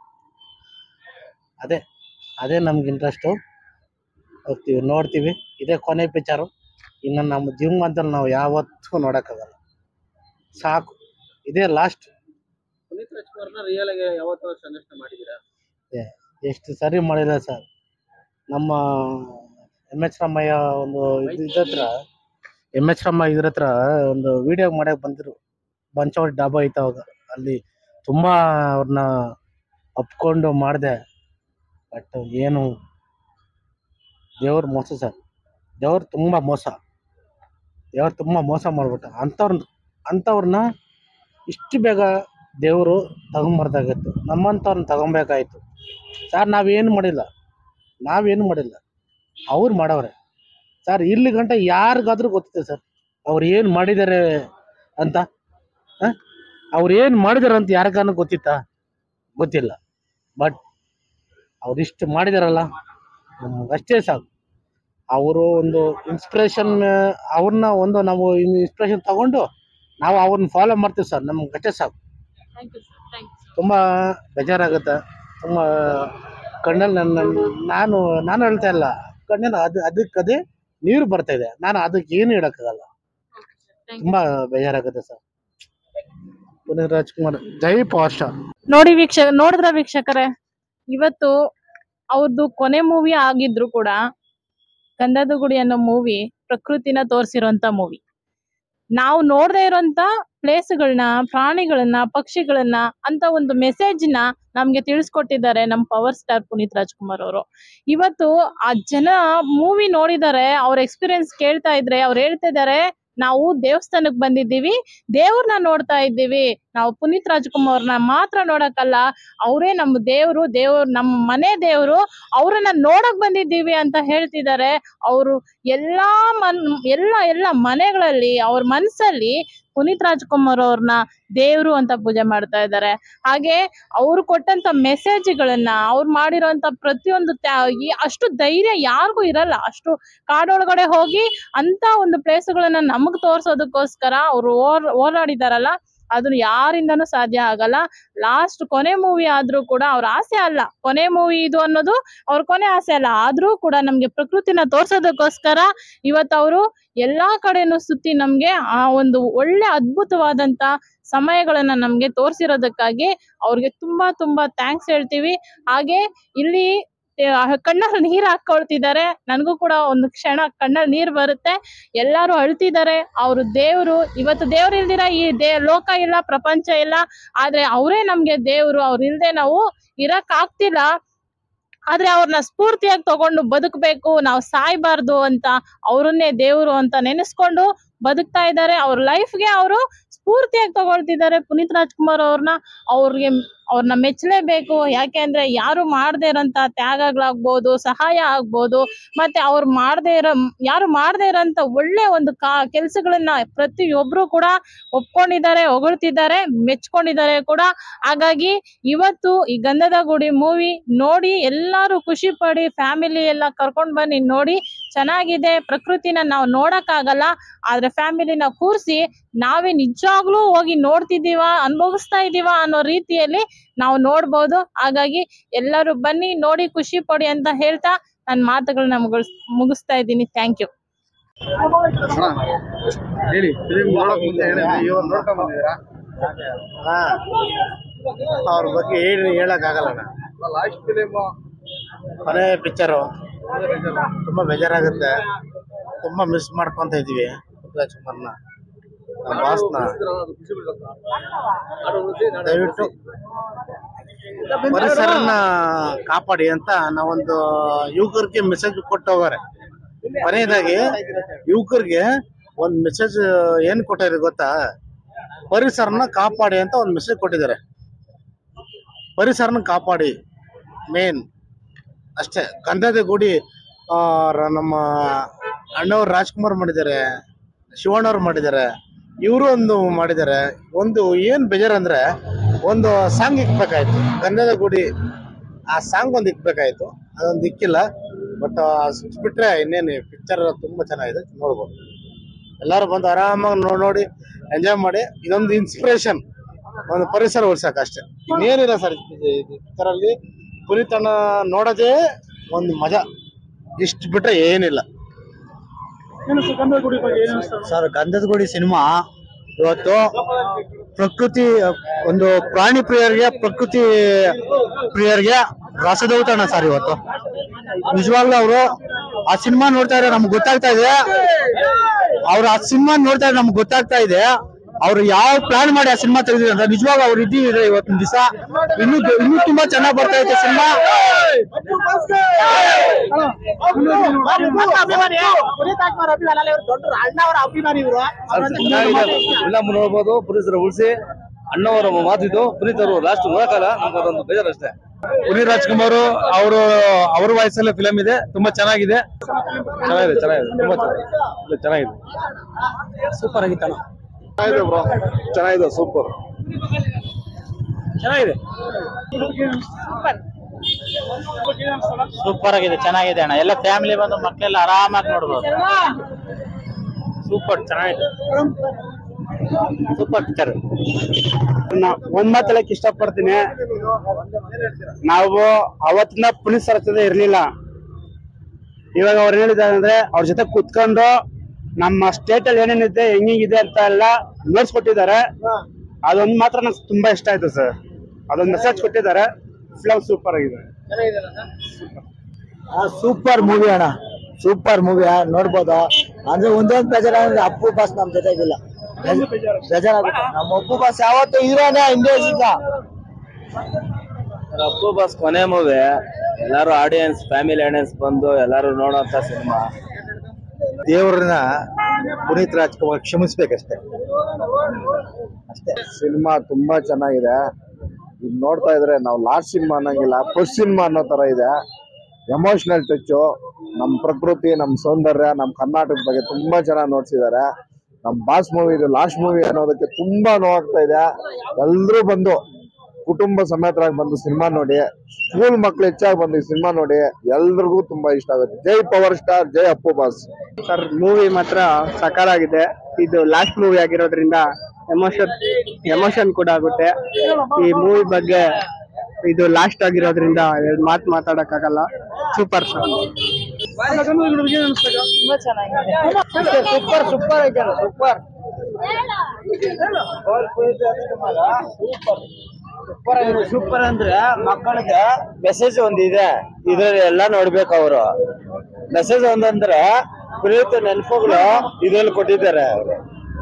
Speaker 4: ಅದೇ ಅದೇ ನಮ್ಗೆ ಇಂಟ್ರೆಸ್ಟು ಹೋಗ್ತೀವಿ ನೋಡ್ತೀವಿ ಇದೇ ಕೊನೆ ಪಿಕ್ಚರು ಇನ್ನು ನಮ್ಮ ಜೀವಮಾನದಲ್ಲಿ ನಾವು ಯಾವತ್ತೂ ನೋಡೋಕ್ಕಾಗಲ್ಲ ಸಾಕು ಇದೇ ಲಾಸ್ಟ್
Speaker 2: ಪುನೀತ್ ರಾಜ್ಕುಮಾರ್ನ ರಿಯಲ್ ಆಗಿ ಯಾವತ್ತೋ ಸಂದರ್ಶನ ಮಾಡಿದ್ದೀರಾ
Speaker 4: ಎಷ್ಟು ಸರಿ ಮಾಡಿಲ್ಲ ಸರ್ ನಮ್ಮ ಎಮ್ ಎಚ್ ರಾಮಯ್ಯ ಒಂದು ಇದು ಇದ್ರ ಹತ್ರ ಎಮ್ ಎಚ್ ರಾಮಯ್ಯ ಇದ್ರ ಹತ್ರ ಒಂದು ವಿಡಿಯೋ ಮಾಡಕ್ ಬಂದಿರು ಬಂಚವಟ್ ಡಾಬಾ ಐತೆ ಅವಾಗ ಅಲ್ಲಿ ತುಂಬಾ ಅವ್ರನ್ನ ಅಪ್ಕೊಂಡು ಮಾಡಿದೆ ಬಟ್ ಏನು ದೇವ್ರ ಮೋಸ ಸರ್ ದೇವ್ರು ತುಂಬಾ ಮೋಸ ದೇವ್ರು ತುಂಬಾ ಮೋಸ ಮಾಡ್ಬಿಟ್ಟ ಅಂಥವ್ರನ್ನ ಅಂಥವ್ರನ್ನ ಇಷ್ಟು ಬೇಗ ದೇವರು ತಗೊಂಬರ್ದಾಗಿತ್ತು ನಮ್ಮಂಥವ್ರನ್ನ ತಗೊಬೇಕಾಯ್ತು ಸರ್ ನಾವೇನು ಮಾಡಿಲ್ಲ ನಾವೇನು ಮಾಡಿಲ್ಲ ಅವ್ರು ಮಾಡವ್ರೆ ಸರ್ ಇಲ್ಲಿ ಗಂಟ ಯಾರಿಗಾದ್ರೂ ಗೊತ್ತಿದೆ ಸರ್ ಅವ್ರು ಏನು ಮಾಡಿದ್ದಾರೆ ಅಂತ ಹಾಂ ಅವ್ರು ಏನು ಮಾಡಿದಾರೆ ಅಂತ ಯಾರಿಗಾನು ಗೊತ್ತಿತ್ತಾ ಗೊತ್ತಿಲ್ಲ ಬಟ್ ಅವ್ರಿಷ್ಟು ಮಾಡಿದಾರಲ್ಲ ನಮ್ಗಷ್ಟೇ ಸಾಕು ಅವರು ಒಂದು ಇನ್ಸ್ಪಿರೇಷನ್ ಅವ್ರನ್ನ ಒಂದು ನಾವು ಇನ್ಸ್ಪಿರೇಷನ್ ತಗೊಂಡು ನಾವು ಅವ್ರನ್ನ ಫಾಲೋ ಮಾಡ್ತೀವಿ ಸರ್ ನಮ್ಗೆ ಅಷ್ಟೇ ಸಾಕು ತುಂಬ ಬೇಜಾರಾಗುತ್ತೆ ತುಂಬ ಕಣ್ಣಲ್ಲಿ ನನ್ನ ನಾನು ನಾನು ಹೇಳ್ತಾ ಇಲ್ಲ ಕಣ್ಣಲ್ಲಿ ಅದು ಅದಕ್ಕೆ ಅದೇ ನೀರು ಬರ್ತಾ ಇದೆ ನಾನು ಅದಕ್ಕೆ ಏನು ಹೇಳೋಕ್ಕಾಗಲ್ಲ ತುಂಬ ಬೇಜಾರಾಗುತ್ತೆ ಸರ್ ಪುನೀತ್ ರಾಜ್ಕುಮಾರ್ ಜೈ ಪವರ್ ಸ್ಟಾರ್
Speaker 1: ನೋಡಿ ವೀಕ್ಷಕ ನೋಡಿದ್ರ ವೀಕ್ಷಕರೇ ಇವತ್ತು ಅವ್ರದ್ದು ಕೊನೆ ಮೂವಿ ಆಗಿದ್ರು ಕೂಡ ಗಂಧದ ಗುಡಿ ಅನ್ನೋ ಮೂವಿ ಪ್ರಕೃತಿನ ತೋರಿಸಿರೋಂಥ ಮೂವಿ ನಾವು ನೋಡದೇ ಇರೋಂಥ ಪ್ಲೇಸ್ಗಳನ್ನ ಪ್ರಾಣಿಗಳನ್ನ ಪಕ್ಷಿಗಳನ್ನ ಅಂತ ಒಂದು ಮೆಸೇಜ್ನ ನಮ್ಗೆ ತಿಳಿಸ್ಕೊಟ್ಟಿದ್ದಾರೆ ನಮ್ಮ ಪವರ್ ಸ್ಟಾರ್ ಪುನೀತ್ ರಾಜ್ಕುಮಾರ್ ಅವರು ಇವತ್ತು ಆ ಜನ ಮೂವಿ ನೋಡಿದ್ದಾರೆ ಅವ್ರ ಎಕ್ಸ್ಪೀರಿಯನ್ಸ್ ಕೇಳ್ತಾ ಇದ್ರೆ ಅವ್ರು ಹೇಳ್ತಾ ಇದ್ದಾರೆ ನಾವು ದೇವಸ್ಥಾನಕ್ಕೆ ಬಂದಿದ್ದೀವಿ ದೇವ್ರನ್ನ ನೋಡ್ತಾ ಇದ್ದೀವಿ ನಾವು ಪುನೀತ್ ರಾಜ್ಕುಮಾರ್ನ ಮಾತ್ರ ನೋಡಕ್ಕಲ್ಲ ಅವರೇ ನಮ್ಮ ದೇವ್ರು ದೇವ್ರು ನಮ್ಮ ಮನೆ ದೇವ್ರು ಅವ್ರನ್ನ ನೋಡಕ್ ಬಂದಿದ್ದೀವಿ ಅಂತ ಹೇಳ್ತಿದ್ದಾರೆ ಅವರು ಎಲ್ಲಾ ಮನ್ ಎಲ್ಲ ಎಲ್ಲ ಮನೆಗಳಲ್ಲಿ ಅವ್ರ ಮನ್ಸಲ್ಲಿ ಪುನೀತ್ ರಾಜ್ಕುಮಾರ್ ಅವ್ರನ್ನ ದೇವ್ರು ಅಂತ ಪೂಜೆ ಮಾಡ್ತಾ ಇದ್ದಾರೆ ಹಾಗೆ ಅವ್ರು ಕೊಟ್ಟಂತ ಮೆಸೇಜ್ಗಳನ್ನ ಅವ್ರು ಮಾಡಿರೋಂತ ಪ್ರತಿಯೊಂದು ತ್ಯಾ- ಈ ಅಷ್ಟು ಧೈರ್ಯ ಯಾರಿಗೂ ಇರಲ್ಲ ಅಷ್ಟು ಕಾಡೊಳಗಡೆ ಹೋಗಿ ಅಂತ ಒಂದು ಪ್ಲೇಸ್ಗಳನ್ನ ನಮಗ್ ತೋರ್ಸೋದಕ್ಕೋಸ್ಕರ ಅವ್ರು ಓರ್ ಹೋರಾಡಿದಾರಲ್ಲ ಅದನ್ನ ಯಾರಿಂದನೂ ಸಾಧ್ಯ ಆಗಲ್ಲ ಲಾಸ್ಟ್ ಕೊನೆ ಮೂವಿ ಆದ್ರೂ ಕೂಡ ಅವ್ರ ಆಸೆ ಅಲ್ಲ ಕೊನೆ ಮೂವಿ ಇದು ಅನ್ನೋದು ಅವ್ರ ಕೊನೆ ಆಸೆ ಅಲ್ಲ ಆದ್ರೂ ಕೂಡ ನಮ್ಗೆ ಪ್ರಕೃತಿನ ತೋರ್ಸೋದಕ್ಕೋಸ್ಕರ ಇವತ್ತು ಅವರು ಎಲ್ಲಾ ಕಡೆನೂ ಸುತ್ತಿ ನಮ್ಗೆ ಆ ಒಂದು ಒಳ್ಳೆ ಅದ್ಭುತವಾದಂತ ಸಮಯಗಳನ್ನ ನಮ್ಗೆ ತೋರ್ಸಿರೋದಕ್ಕಾಗಿ ಅವ್ರಿಗೆ ತುಂಬಾ ತುಂಬಾ ಥ್ಯಾಂಕ್ಸ್ ಹೇಳ್ತೀವಿ ಹಾಗೆ ಇಲ್ಲಿ ಆ, ಕಣ್ಣಲ್ಲಿ ನೀರ್ ಹಾಕೊಳ್ತಿದ್ದಾರೆ ನನಗೂ ಕೂಡ ಒಂದು ಕ್ಷಣ ಕಣ್ಣಲ್ಲಿ ನೀರ್ ಬರುತ್ತೆ ಎಲ್ಲಾರು ಅಳ್ತಿದ್ದಾರೆ ಅವ್ರು ದೇವ್ರು ಇವತ್ತು ದೇವ್ರು ಇಲ್ದಿರ ಈ ದೇ ಲೋಕ ಇಲ್ಲ ಪ್ರಪಂಚ ಇಲ್ಲ ಆದ್ರೆ ಅವರೇ ನಮ್ಗೆ ದೇವ್ರು ಅವ್ರ ಇಲ್ದೆ ನಾವು ಇರಕ್ ಆಗ್ತಿಲ್ಲ ಆದ್ರೆ ಅವ್ರನ್ನ ಸ್ಫೂರ್ತಿಯಾಗಿ ತಗೊಂಡು ಬದುಕಬೇಕು ನಾವು ಸಾಯ್ಬಾರ್ದು ಅಂತ ಅವ್ರನ್ನೇ ದೇವ್ರು ಅಂತ ನೆನೆಸ್ಕೊಂಡು ಬದುಕ್ತಾ ಇದ್ದಾರೆ ಅವ್ರ ಲೈಫ್ಗೆ ಅವರು ಸ್ಫೂರ್ತಿಯಾಗಿ ತಗೊಳ್ತಿದ್ದಾರೆ ಪುನೀತ್ ರಾಜ್ಕುಮಾರ್ ಅವ್ರನ್ನ ಅವ್ರಿಗೆ ಅವ್ರನ್ನ ಮೆಚ್ಚಲೇಬೇಕು ಯಾಕೆ ಅಂದ್ರೆ ಯಾರು ಮಾಡದೇ ಇರೋಂತ ತ್ಯಾಗಗಳಾಗ್ಬೋದು ಸಹಾಯ ಆಗ್ಬೋದು ಮತ್ತೆ ಅವ್ರು ಮಾಡದೇ ಇರೋ ಯಾರು ಮಾಡದೇ ಇರೋಂತ ಒಳ್ಳೆ ಒಂದು ಕಾ ಕೆಲಸಗಳನ್ನ ಪ್ರತಿಯೊಬ್ರು ಕೂಡ ಒಪ್ಕೊಂಡಿದ್ದಾರೆ ಹೊಗಳ್ತಿದ್ದಾರೆ ಮೆಚ್ಕೊಂಡಿದ್ದಾರೆ ಕೂಡ ಹಾಗಾಗಿ ಇವತ್ತು ಈ ಗಂಧದ ಗುಡಿ ಮೂವಿ ನೋಡಿ ಎಲ್ಲಾರು ಖುಷಿ ಪಡಿ ಫ್ಯಾಮಿಲಿ ಎಲ್ಲ ಕರ್ಕೊಂಡ್ ಬನ್ನಿ ನೋಡಿ ಚೆನ್ನಾಗಿದೆ ಪ್ರಕೃತಿನ ನಾವು ನೋಡಕ್ಕಾಗಲ್ಲ ಆದ್ರೆ ಫ್ಯಾಮಿಲಿನ ಕೂರಿಸಿ ನಾವೇ ನಿಜವಾಗ್ಲೂ ಹೋಗಿ ನೋಡ್ತಿದೀವ ಅನುಭವಿಸ್ತಾ ಇದೀವ ಅನ್ನೋ ರೀತಿಯಲ್ಲಿ ನಾವು ನೋಡ್ಬೋದು ಹಾಗಾಗಿ ಎಲ್ಲರೂ ಬನ್ನಿ ನೋಡಿ ಖುಷಿ ಪಡಿ ಅಂತ ಹೇಳ್ತಾ ನನ್ನ ಮಾತುಗಳನ್ನ ಮುಗಿಸ್ ಮುಗಿಸ್ತಾ ಇದ್ದೀನಿ ಥ್ಯಾಂಕ್ ಯು
Speaker 5: ಹೇಳಿ ಫಿಲಿಮ್ ನೋಡಕ್ ಮುಂಚೆ ಹೇಳಿ ಇವ್ರು ನೋಡ್ಕೊಂಡ್ ಬಂದಿದ್ದೀರಾ
Speaker 4: ಅವ್ರ ಬಗ್ಗೆ ಹೇಳಿ ಹೇಳಕ್ಕಾಗಲ್ಲ
Speaker 5: ಲಾಸ್ಟ್ ಫಿಲಿಮ್
Speaker 4: ಕೊನೆ ಪಿಕ್ಚರು ತುಂಬ ಬೇಜಾರಾಗುತ್ತೆ ತುಂಬ ಮಿಸ್ ಮಾಡ್ಕೊಂತ ಇದೀವಿ ರಾಜ್ಕುಮಾರ್ನ ನಮ್ಮ ಬಾಸ್ನ ದಯವಿಟ್ಟು ಪರಿಸರನ ಕಾಪಾಡಿ ಅಂತ ನಾವೊಂದು ಯುವಕರಿಗೆ ಮೆಸೇಜ್ ಕೊಟ್ಟು ಹೋಗಾರೆ ಕೊನೆಯದಾಗಿ ಯುವಕರಿಗೆ ಒಂದು ಮೆಸೇಜ್ ಏನ್ ಕೊಟ್ಟಿದ್ದಾರೆ ಗೊತ್ತಾ ಪರಿಸರನ ಕಾಪಾಡಿ ಅಂತ ಒಂದು ಮೆಸೇಜ್ ಕೊಟ್ಟಿದ್ದಾರೆ ಪರಿಸರನ ಕಾಪಾಡಿ ಮೇನ್ ಅಷ್ಟೇ ಗಂಧದ ಗುಡಿ ಆ, ರ- ನಮ್ಮ ಅಣ್ಣವ್ರು ರಾಜ್ಕುಮಾರ್ ಮಾಡಿದ್ದಾರೆ ಶಿವಣ್ಣವ್ರು ಮಾಡಿದ್ದಾರೆ ಇವರು ಒಂದು ಮಾಡಿದ್ದಾರೆ ಒಂದು ಏನ್ ಬೇಜಾರಂದ್ರೆ ಒಂದು ಸಾಂಗ್ ಇಕ್ಬೇಕಾಯ್ತು ಗಂಧದ ಗುಡಿ ಆ ಸಾಂಗ್ ಒಂದು ಇಕ್ಬೇಕಾಯ್ತು ಅದೊಂದು ಇಕ್ಕಿಲ್ಲ ಬಟ್ ಬಿಟ್ರೆ ಇನ್ನೇನು ಪಿಕ್ಚರ್ ತುಂಬಾ ಚೆನ್ನಾಗಿದೆ ನೋಡ್ಬೋದು ಎಲ್ಲರೂ ಬಂದು ಆರಾಮಾಗಿ ನೋಡಿ ನೋಡಿ ಎಂಜಾಯ್ ಮಾಡಿ ಇದೊಂದು ಇನ್ಸ್ಪಿರೇಷನ್ ಒಂದು ಪರಿಸರ ಉಳ್ಸಕ್ ಅಷ್ಟೇ ಇನ್ನೇನಿಲ್ಲ ಸರ್ ಪಿಕ್ಚರ್ ಅಲ್ಲಿ ಪುನೀತ್ ಅಣ್ಣ ನೋಡೋದೇ ಒಂದು ಮಜಾ ಇಷ್ಟು ಬಿಟ್ರೆ ಏನಿಲ್ಲ
Speaker 2: ಸರ್ ಗಂಧದ ಗುಡಿ ಸಿನಿಮಾ ಇವತ್ತು ಪ್ರಕೃತಿ ಒಂದು ಪ್ರಾಣಿ ಪ್ರಿಯರಿಗೆ ಪ್ರಕೃತಿ ಪ್ರಿಯರಿಗೆ ರಸದೌತಣ ಸರ್ ಇವತ್ತು ನಿಜವಾಗ್ಲೂ ಅವರು ಆ ಸಿನಿಮಾ ನೋಡ್ತಾ ಇದ್ರೆ ನಮ್ಗೆ ಗೊತ್ತಾಗ್ತಾ ಇದೆ ಅವ್ರು ಆ ಸಿನಿಮಾ ನೋಡ್ತಾ ಇದ್ರೆ ನಮ್ಗೆ ಗೊತ್ತಾಗ್ತಾ ಇದೆ ಅವ್ರು ಯಾವ ಪ್ಲಾನ್ ಮಾಡಿ ಆ ಸಿನಿಮಾ ತೆಗೆದಿದ್ದಾರೆ ಅಂತ ನಿಜವಾಗ ಅವ್ರು ಇದ್ದಿದ್ರೆ ಇವತ್ತಿನ ದಿವಸ ಇನ್ನು ಇನ್ನೂ ತುಂಬಾ ಚೆನ್ನಾಗಿ ಬರ್ತಾ ಇತ್ತು ಸಿನಿಮಾ
Speaker 7: ದೊಡ್ಡ ಅಣ್ಣ ಅವರ ಅಭಿಮಾನಿ ಇವರು
Speaker 5: ಫಿಲಮ್ ನೋಡ್ಬೋದು ಪರಿಸರ ಉಳಿಸಿ
Speaker 2: ಅಣ್ಣವರ ಮಾತಿದ್ದು ಪುನೀತ್ ಅವರು ಲಾಸ್ಟ್ ನೋಡಕ್ಕಾಗ ನಮ್ಗೆ ಅದೊಂದು ಬೇಜಾರು ಅಷ್ಟೇ
Speaker 5: ಪುನೀತ್ ರಾಜ್ಕುಮಾರ್ ಅವರು ಅವ್ರ ವಯಸ್ಸಲ್ಲೇ ಫಿಲಂ ಇದೆ ತುಂಬಾ ಚೆನ್ನಾಗಿದೆ ಚೆನ್ನಾಗಿದೆ ಚೆನ್ನಾಗಿದೆ ತುಂಬಾ ಚೆನ್ನಾಗಿದೆ ಚೆನ್ನಾಗಿದೆ
Speaker 7: ಸೂಪರ್ ಆಗಿತ್ತಣ್ಣ
Speaker 5: ಚೆನ್ನಾಗಿದೆ ಬ್ರೋ ಚೆನ್ನಾಗಿದೆ ಸೂಪರ್
Speaker 7: ಚೆನ್ನಾಗಿದೆ
Speaker 8: ಸೂಪರ್ ಆಗಿದೆ ಚೆನ್ನಾಗಿದೆ ಅಣ್ಣ ಎಲ್ಲ ಫ್ಯಾಮಿಲಿ ಬಂದು ಮಕ್ಕಳೆಲ್ಲ ಆರಾಮಾಗಿ ನೋಡ್ಬೋದು ಸೂಪರ್ ಚೆನ್ನಾಗಿದೆ ಸೂಪರ್ ಪಿಕ್ಚರ್
Speaker 7: ಒಂದ್ ಮಾತು ಹೇಳಕ್ ಇಷ್ಟಪಡ್ತೀನಿ ನಾವು ಅವತ್ತಿನ ಪುನೀತ್ ಸರ್ ಹತ್ರ ಇರ್ಲಿಲ್ಲ ಇವಾಗ ಅವ್ರು ಹೇಳಿದ್ದಾರೆ ಅಂದ್ರೆ ಅವ್ರ ಜೊತೆ ಕುತ್ಕೊಂಡು ನಮ್ಮ ಸ್ಟೇಟ್ ಅಲ್ಲಿ ಏನೇನಿದೆ ಹೆಂಗಿದೆ ಅಂತ ಎಲ್ಲ ನೋಡ್ಸ್ಕೊಟ್ಟಿದ್ದಾರೆ ಅದೊಂದ್ ಮಾತ್ರ ನಂಗೆ ತುಂಬಾ ಇಷ್ಟ ಆಯ್ತು ಸರ್ ಅದೊಂದು ಮೆಸೇಜ್ ಕೊಟ್ಟಿದ್ದಾರೆ ಫಿಲಮ್ ಸೂಪರ್ ಆಗಿದೆ
Speaker 10: ಸೂಪರ್ ಮೂವಿ ಅಣ್ಣ ಸೂಪರ್ ಮೂವಿ ನೋಡ್ಬೋದು ಅಂದ್ರೆ ಒಂದೊಂದು ಬೇಜಾರ ಅಂದ್ರೆ ಅಪ್ಪು ಬಾಸ್ ನಮ್ ಜೊತೆಗಿಲ್ಲ ಬೇಜಾರಾಗುತ್ತೆ ನಮ್ಮ ಅಪ್ಪು ಬಾಸ್ ಯಾವತ್ತು ಹೀರೋನೇ ಇಂಡಿಯಾಸಿಂದ
Speaker 2: ಅಪ್ಪು ಬಾಸ್ ಕೊನೆ ಮೂವಿ ಎಲ್ಲಾರು ಆಡಿಯನ್ಸ್ ಫ್ಯಾಮಿಲಿ ಆಡಿಯನ್ಸ್ ಬಂದು ಎಲ್ಲಾರು ನೋಡೋಂತ ಸಿನಿಮಾ
Speaker 5: ದೇವರನ್ನ ಪುನೀತ್ ರಾಜ್ಕುಮಾರ್ ಕ್ಷಮಿಸ್ಬೇಕಷ್ಟೇ ಸಿನಿಮಾ ತುಂಬಾ ಚೆನ್ನಾಗಿದೆ ಈಗ ನೋಡ್ತಾ ಇದ್ರೆ ನಾವು ಲಾಸ್ಟ್ ಸಿನಿಮಾ ಅನ್ನಂಗಿಲ್ಲ ಫಸ್ಟ್ ಸಿನಿಮಾ ಅನ್ನೋ ತರ ಇದೆ ಎಮೋಷನಲ್ ಟಚ್ಚು ನಮ್ಮ ಪ್ರಕೃತಿ ನಮ್ಮ ಸೌಂದರ್ಯ ನಮ್ಮ ಕರ್ನಾಟಕದ ಬಗ್ಗೆ ತುಂಬಾ ಚೆನ್ನಾಗಿ ನೋಡ್ಸಿದ್ದಾರೆ ನಮ್ಮ ಬಾಸ್ ಮೂವಿ ಇದು ಲಾಸ್ಟ್ ಮೂವಿ ಅನ್ನೋದಕ್ಕೆ ತುಂಬಾ ನೋವಾಗ್ತಾ ಇದೆ ಎಲ್ರೂ ಬಂದು ಕುಟುಂಬ ಸಮೇತರಾಗಿ ಬಂದು ಸಿನಿಮಾ ನೋಡಿ ಸ್ಕೂಲ್ ಮಕ್ಳು ಹೆಚ್ಚಾಗಿ ಬಂದು ಈ ಸಿನಿಮಾ ನೋಡಿ ಎಲ್ರಿಗೂ ತುಂಬಾ ಇಷ್ಟ ಆಗುತ್ತೆ ಜೈ ಪವರ್ ಸ್ಟಾರ್ ಜೈ ಅಪ್ಪು ಬಾಸ್
Speaker 7: ಸರ್ ಮೂವಿ ಮಾತ್ರ ಸಕಾಲಾಗಿದೆ ಇದು ಲಾಸ್ಟ್ ಮೂವಿ ಆಗಿರೋದ್ರಿಂದ ಎಮೋಷನ್ ಎಮೋಷನ್ ಕೂಡ ಆಗುತ್ತೆ ಈ ಮೂವಿ ಬಗ್ಗೆ ಇದು ಲಾಸ್ಟ್ ಆಗಿರೋದ್ರಿಂದ ಎರಡು ಮಾತು ಮಾತಾಡಕ್ಕಾಗಲ್ಲ ಸೂಪರ್ ಸರ್
Speaker 1: ತುಂಬಾ ಚೆನ್ನಾಗಿದೆ
Speaker 10: ಸೂಪರ್ ಸೂಪರ್ ಐತೆ ಸೂಪರ್
Speaker 2: ಸೂಪರ್ ಅಂದ್ರೆ ಮಕ್ಕಳಿಗೆ ಮೆಸೇಜ್ ಒಂದಿದೆ ಇದ್ರಲ್ಲಿ ಎಲ್ಲ ನೋಡ್ಬೇಕು ಅವರು ಮೆಸೇಜ್ ಒಂದಂದ್ರೆ ಪುನೀತ್ ನೆನಪುಗಳು ಇದ್ರಲ್ಲಿ ಕೊಟ್ಟಿದ್ದಾರೆ ಅವರು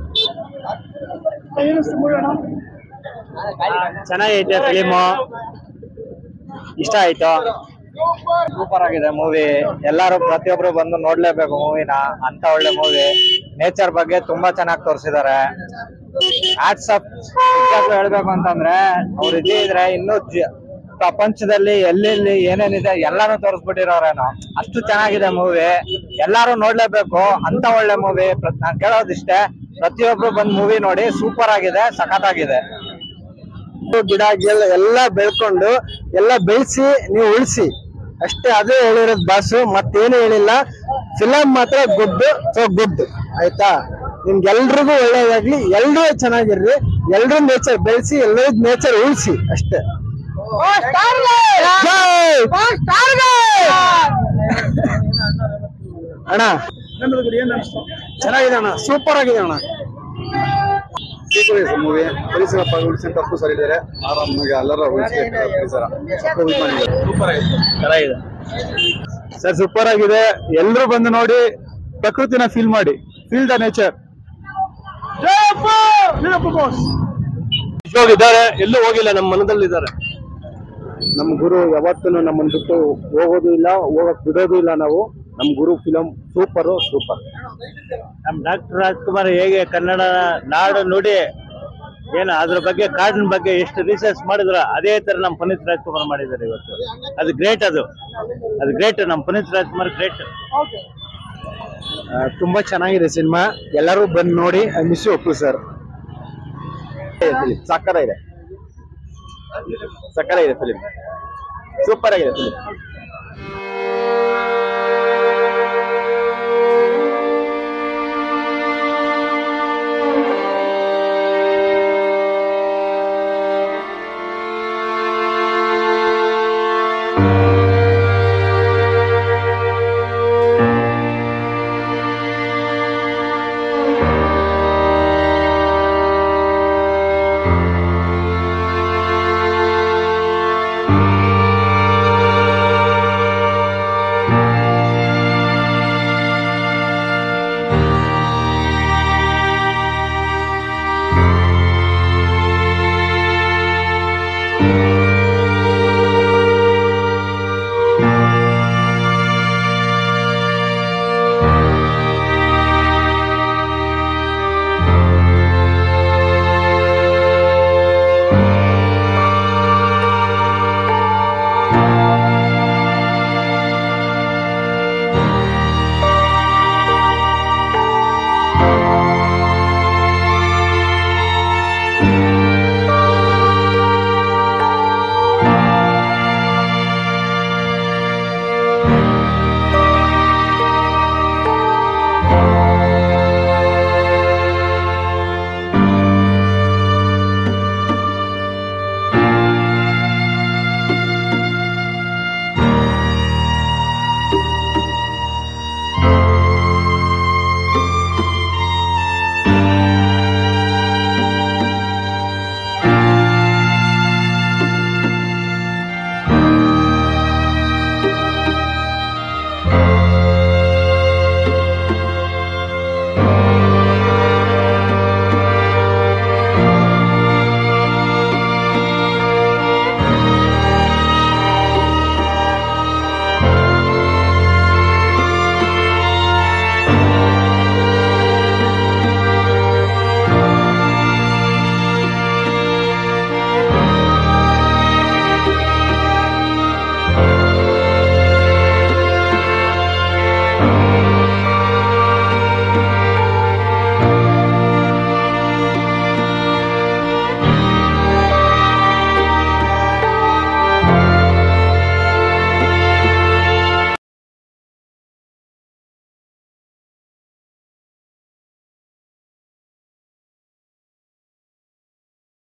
Speaker 7: ಚೆನ್ನಾಗೈತೆ ಫಿಲಿಮು ಇಷ್ಟ ಆಯ್ತು
Speaker 8: ಸೂಪರ್ ಆಗಿದೆ ಮೂವಿ ಎಲ್ಲಾರು ಪ್ರತಿಯೊಬ್ರು ಬಂದು ನೋಡ್ಲೇಬೇಕು ಮೂವಿನ ಅಂತ ಒಳ್ಳೆ ಮೂವಿ ನೇಚರ್ ಬಗ್ಗೆ ತುಂಬಾ ಚೆನ್ನಾಗಿ ತೋರಿಸಿದ್ದಾರೆ ವಾಟ್ಸಪ್ ಹೇಳ್ಬೇಕು ಅಂತಂದ್ರೆ ಅವ್ರು ಇದ್ರೆ ಇನ್ನು ಜ- ಪ್ರಪಂಚದಲ್ಲಿ ಎಲ್ಲೆಲ್ಲಿ ಏನೇನಿದೆ ಎಲ್ಲಾನು ತೋರಿಸ್ಬಿಟ್ಟಿರೋರೇನೋ ಅಷ್ಟು ಚೆನ್ನಾಗಿದೆ ಮೂವಿ ಎಲ್ಲಾರು ನೋಡ್ಲೇಬೇಕು ಅಂತ ಒಳ್ಳೆ ಮೂವಿ ನಾನ್ ಕೇಳೋದಿಷ್ಟೇ ಪ್ರತಿಯೊಬ್ರು ಬಂದ್ ಮೂವಿ ನೋಡಿ ಸೂಪರ್ ಆಗಿದೆ ಸಖತ್ತಾಗಿದೆ
Speaker 7: ಗಿಡ ಗಿಡ ಎಲ್ಲ ಬೆಳ್ಕೊಂಡು ಎಲ್ಲ ಬೆಳೆಸಿ ನೀವು ಉಳಿಸಿ ಅಷ್ಟೇ ಅದೇ ಹೇಳಿರೋದು ಬಾಸು ಮತ್ತೇನು ಹೇಳಿಲ್ಲ ಫಿಲಮ್ ಮಾತ್ರ ಗುಡ್ ಸೊ ಗುಡ್ ಆಯ್ತಾ ನಿಮ್ಗೆಲ್ರಿಗೂ ಒಳ್ಳೇದಾಗ್ಲಿ ಎಲ್ರೂ ಚೆನ್ನಾಗಿರ್ರಿ ಎಲ್ರೂ ನೇಚರ್ ಬೆಳೆಸಿ ಎಲ್ಲರೂ ನೇಚರ್ ಉಳಿಸಿ ಅಷ್ಟೇ ಅಣ್ಣ ಚೆನ್ನಾಗಿದೆ ಅಣ್ಣ ಸೂಪರ್ ಆಗಿದೆ ಅಣ್ಣ
Speaker 5: ಮೂವಿ ಪರಿಸರ ಉಳಿಸಿ ತಪ್ಪು ಸರ್ ಇದ್ದಾರೆ ಆರಾಮಾಗಿ ಎಲ್ಲರ ಉಳಿಸಿ ಪರಿಸರ ಸೂಪರ್ ಆಗಿದೆ
Speaker 8: ಚೆನ್ನಾಗಿದೆ
Speaker 5: ಸರ್ ಸೂಪರ್ ಆಗಿದೆ ಎಲ್ಲರೂ ಬಂದು ನೋಡಿ ಪ್ರಕೃತಿನ ಫೀಲ್ ಮಾಡಿ ಫೀಲ್ ದ ನೇಚರ್
Speaker 2: ಇದ್ದಾರೆ ಎಲ್ಲೂ ಹೋಗಿಲ್ಲ ನಮ್ಮ ಮನದಲ್ಲಿದ್ದಾರೆ
Speaker 4: ನಮ್ಮ ಗುರು ಯಾವತ್ತೂ ನಮ್ಮನ್ನು ಬಿಟ್ಟು ಹೋಗೋದು ಇಲ್ಲ ಹೋಗಕ್ ಬಿಡೋದು ಇಲ್ಲ ನಾವು ನಮ್ಮ ಗುರು ಫಿಲಂ ಸೂಪರು ಸೂಪರ್
Speaker 8: ನಮ್ ಡಾಕ್ಟರ್ ರಾಜ್ಕುಮಾರ್ ಹೇಗೆ ಕನ್ನಡ ನಾಡು ನುಡಿ ಏನು ಅದ್ರ ಬಗ್ಗೆ ಕಾಡಿನ ಬಗ್ಗೆ ಎಷ್ಟು ರಿಸರ್ಚ್ ಮಾಡಿದ್ರ ಅದೇ ತರ ನಮ್ ಪುನೀತ್ ರಾಜ್ಕುಮಾರ್ ಮಾಡಿದ್ದಾರೆ ಇವತ್ತು ಅದು ಗ್ರೇಟ್ ಅದು ಅದು ಗ್ರೇಟ್ ನಮ್ ಪುನೀತ್ ರಾಜ್ಕುಮಾರ್ ಗ್ರೇಟ್
Speaker 4: ತುಂಬಾ ಚೆನ್ನಾಗಿದೆ ಸಿನಿಮಾ ಎಲ್ಲರೂ ಬಂದು ನೋಡಿ ಮಿಸ್ ಒಪ್ಪು ಸರ್
Speaker 5: ಸಕ್ಕರ ಇದೆ ಸಕ್ಕರ ಇದೆ ಫಿಲಿಂ ಸೂಪರ್ ಆಗಿದೆ ಫಿಲಿಂ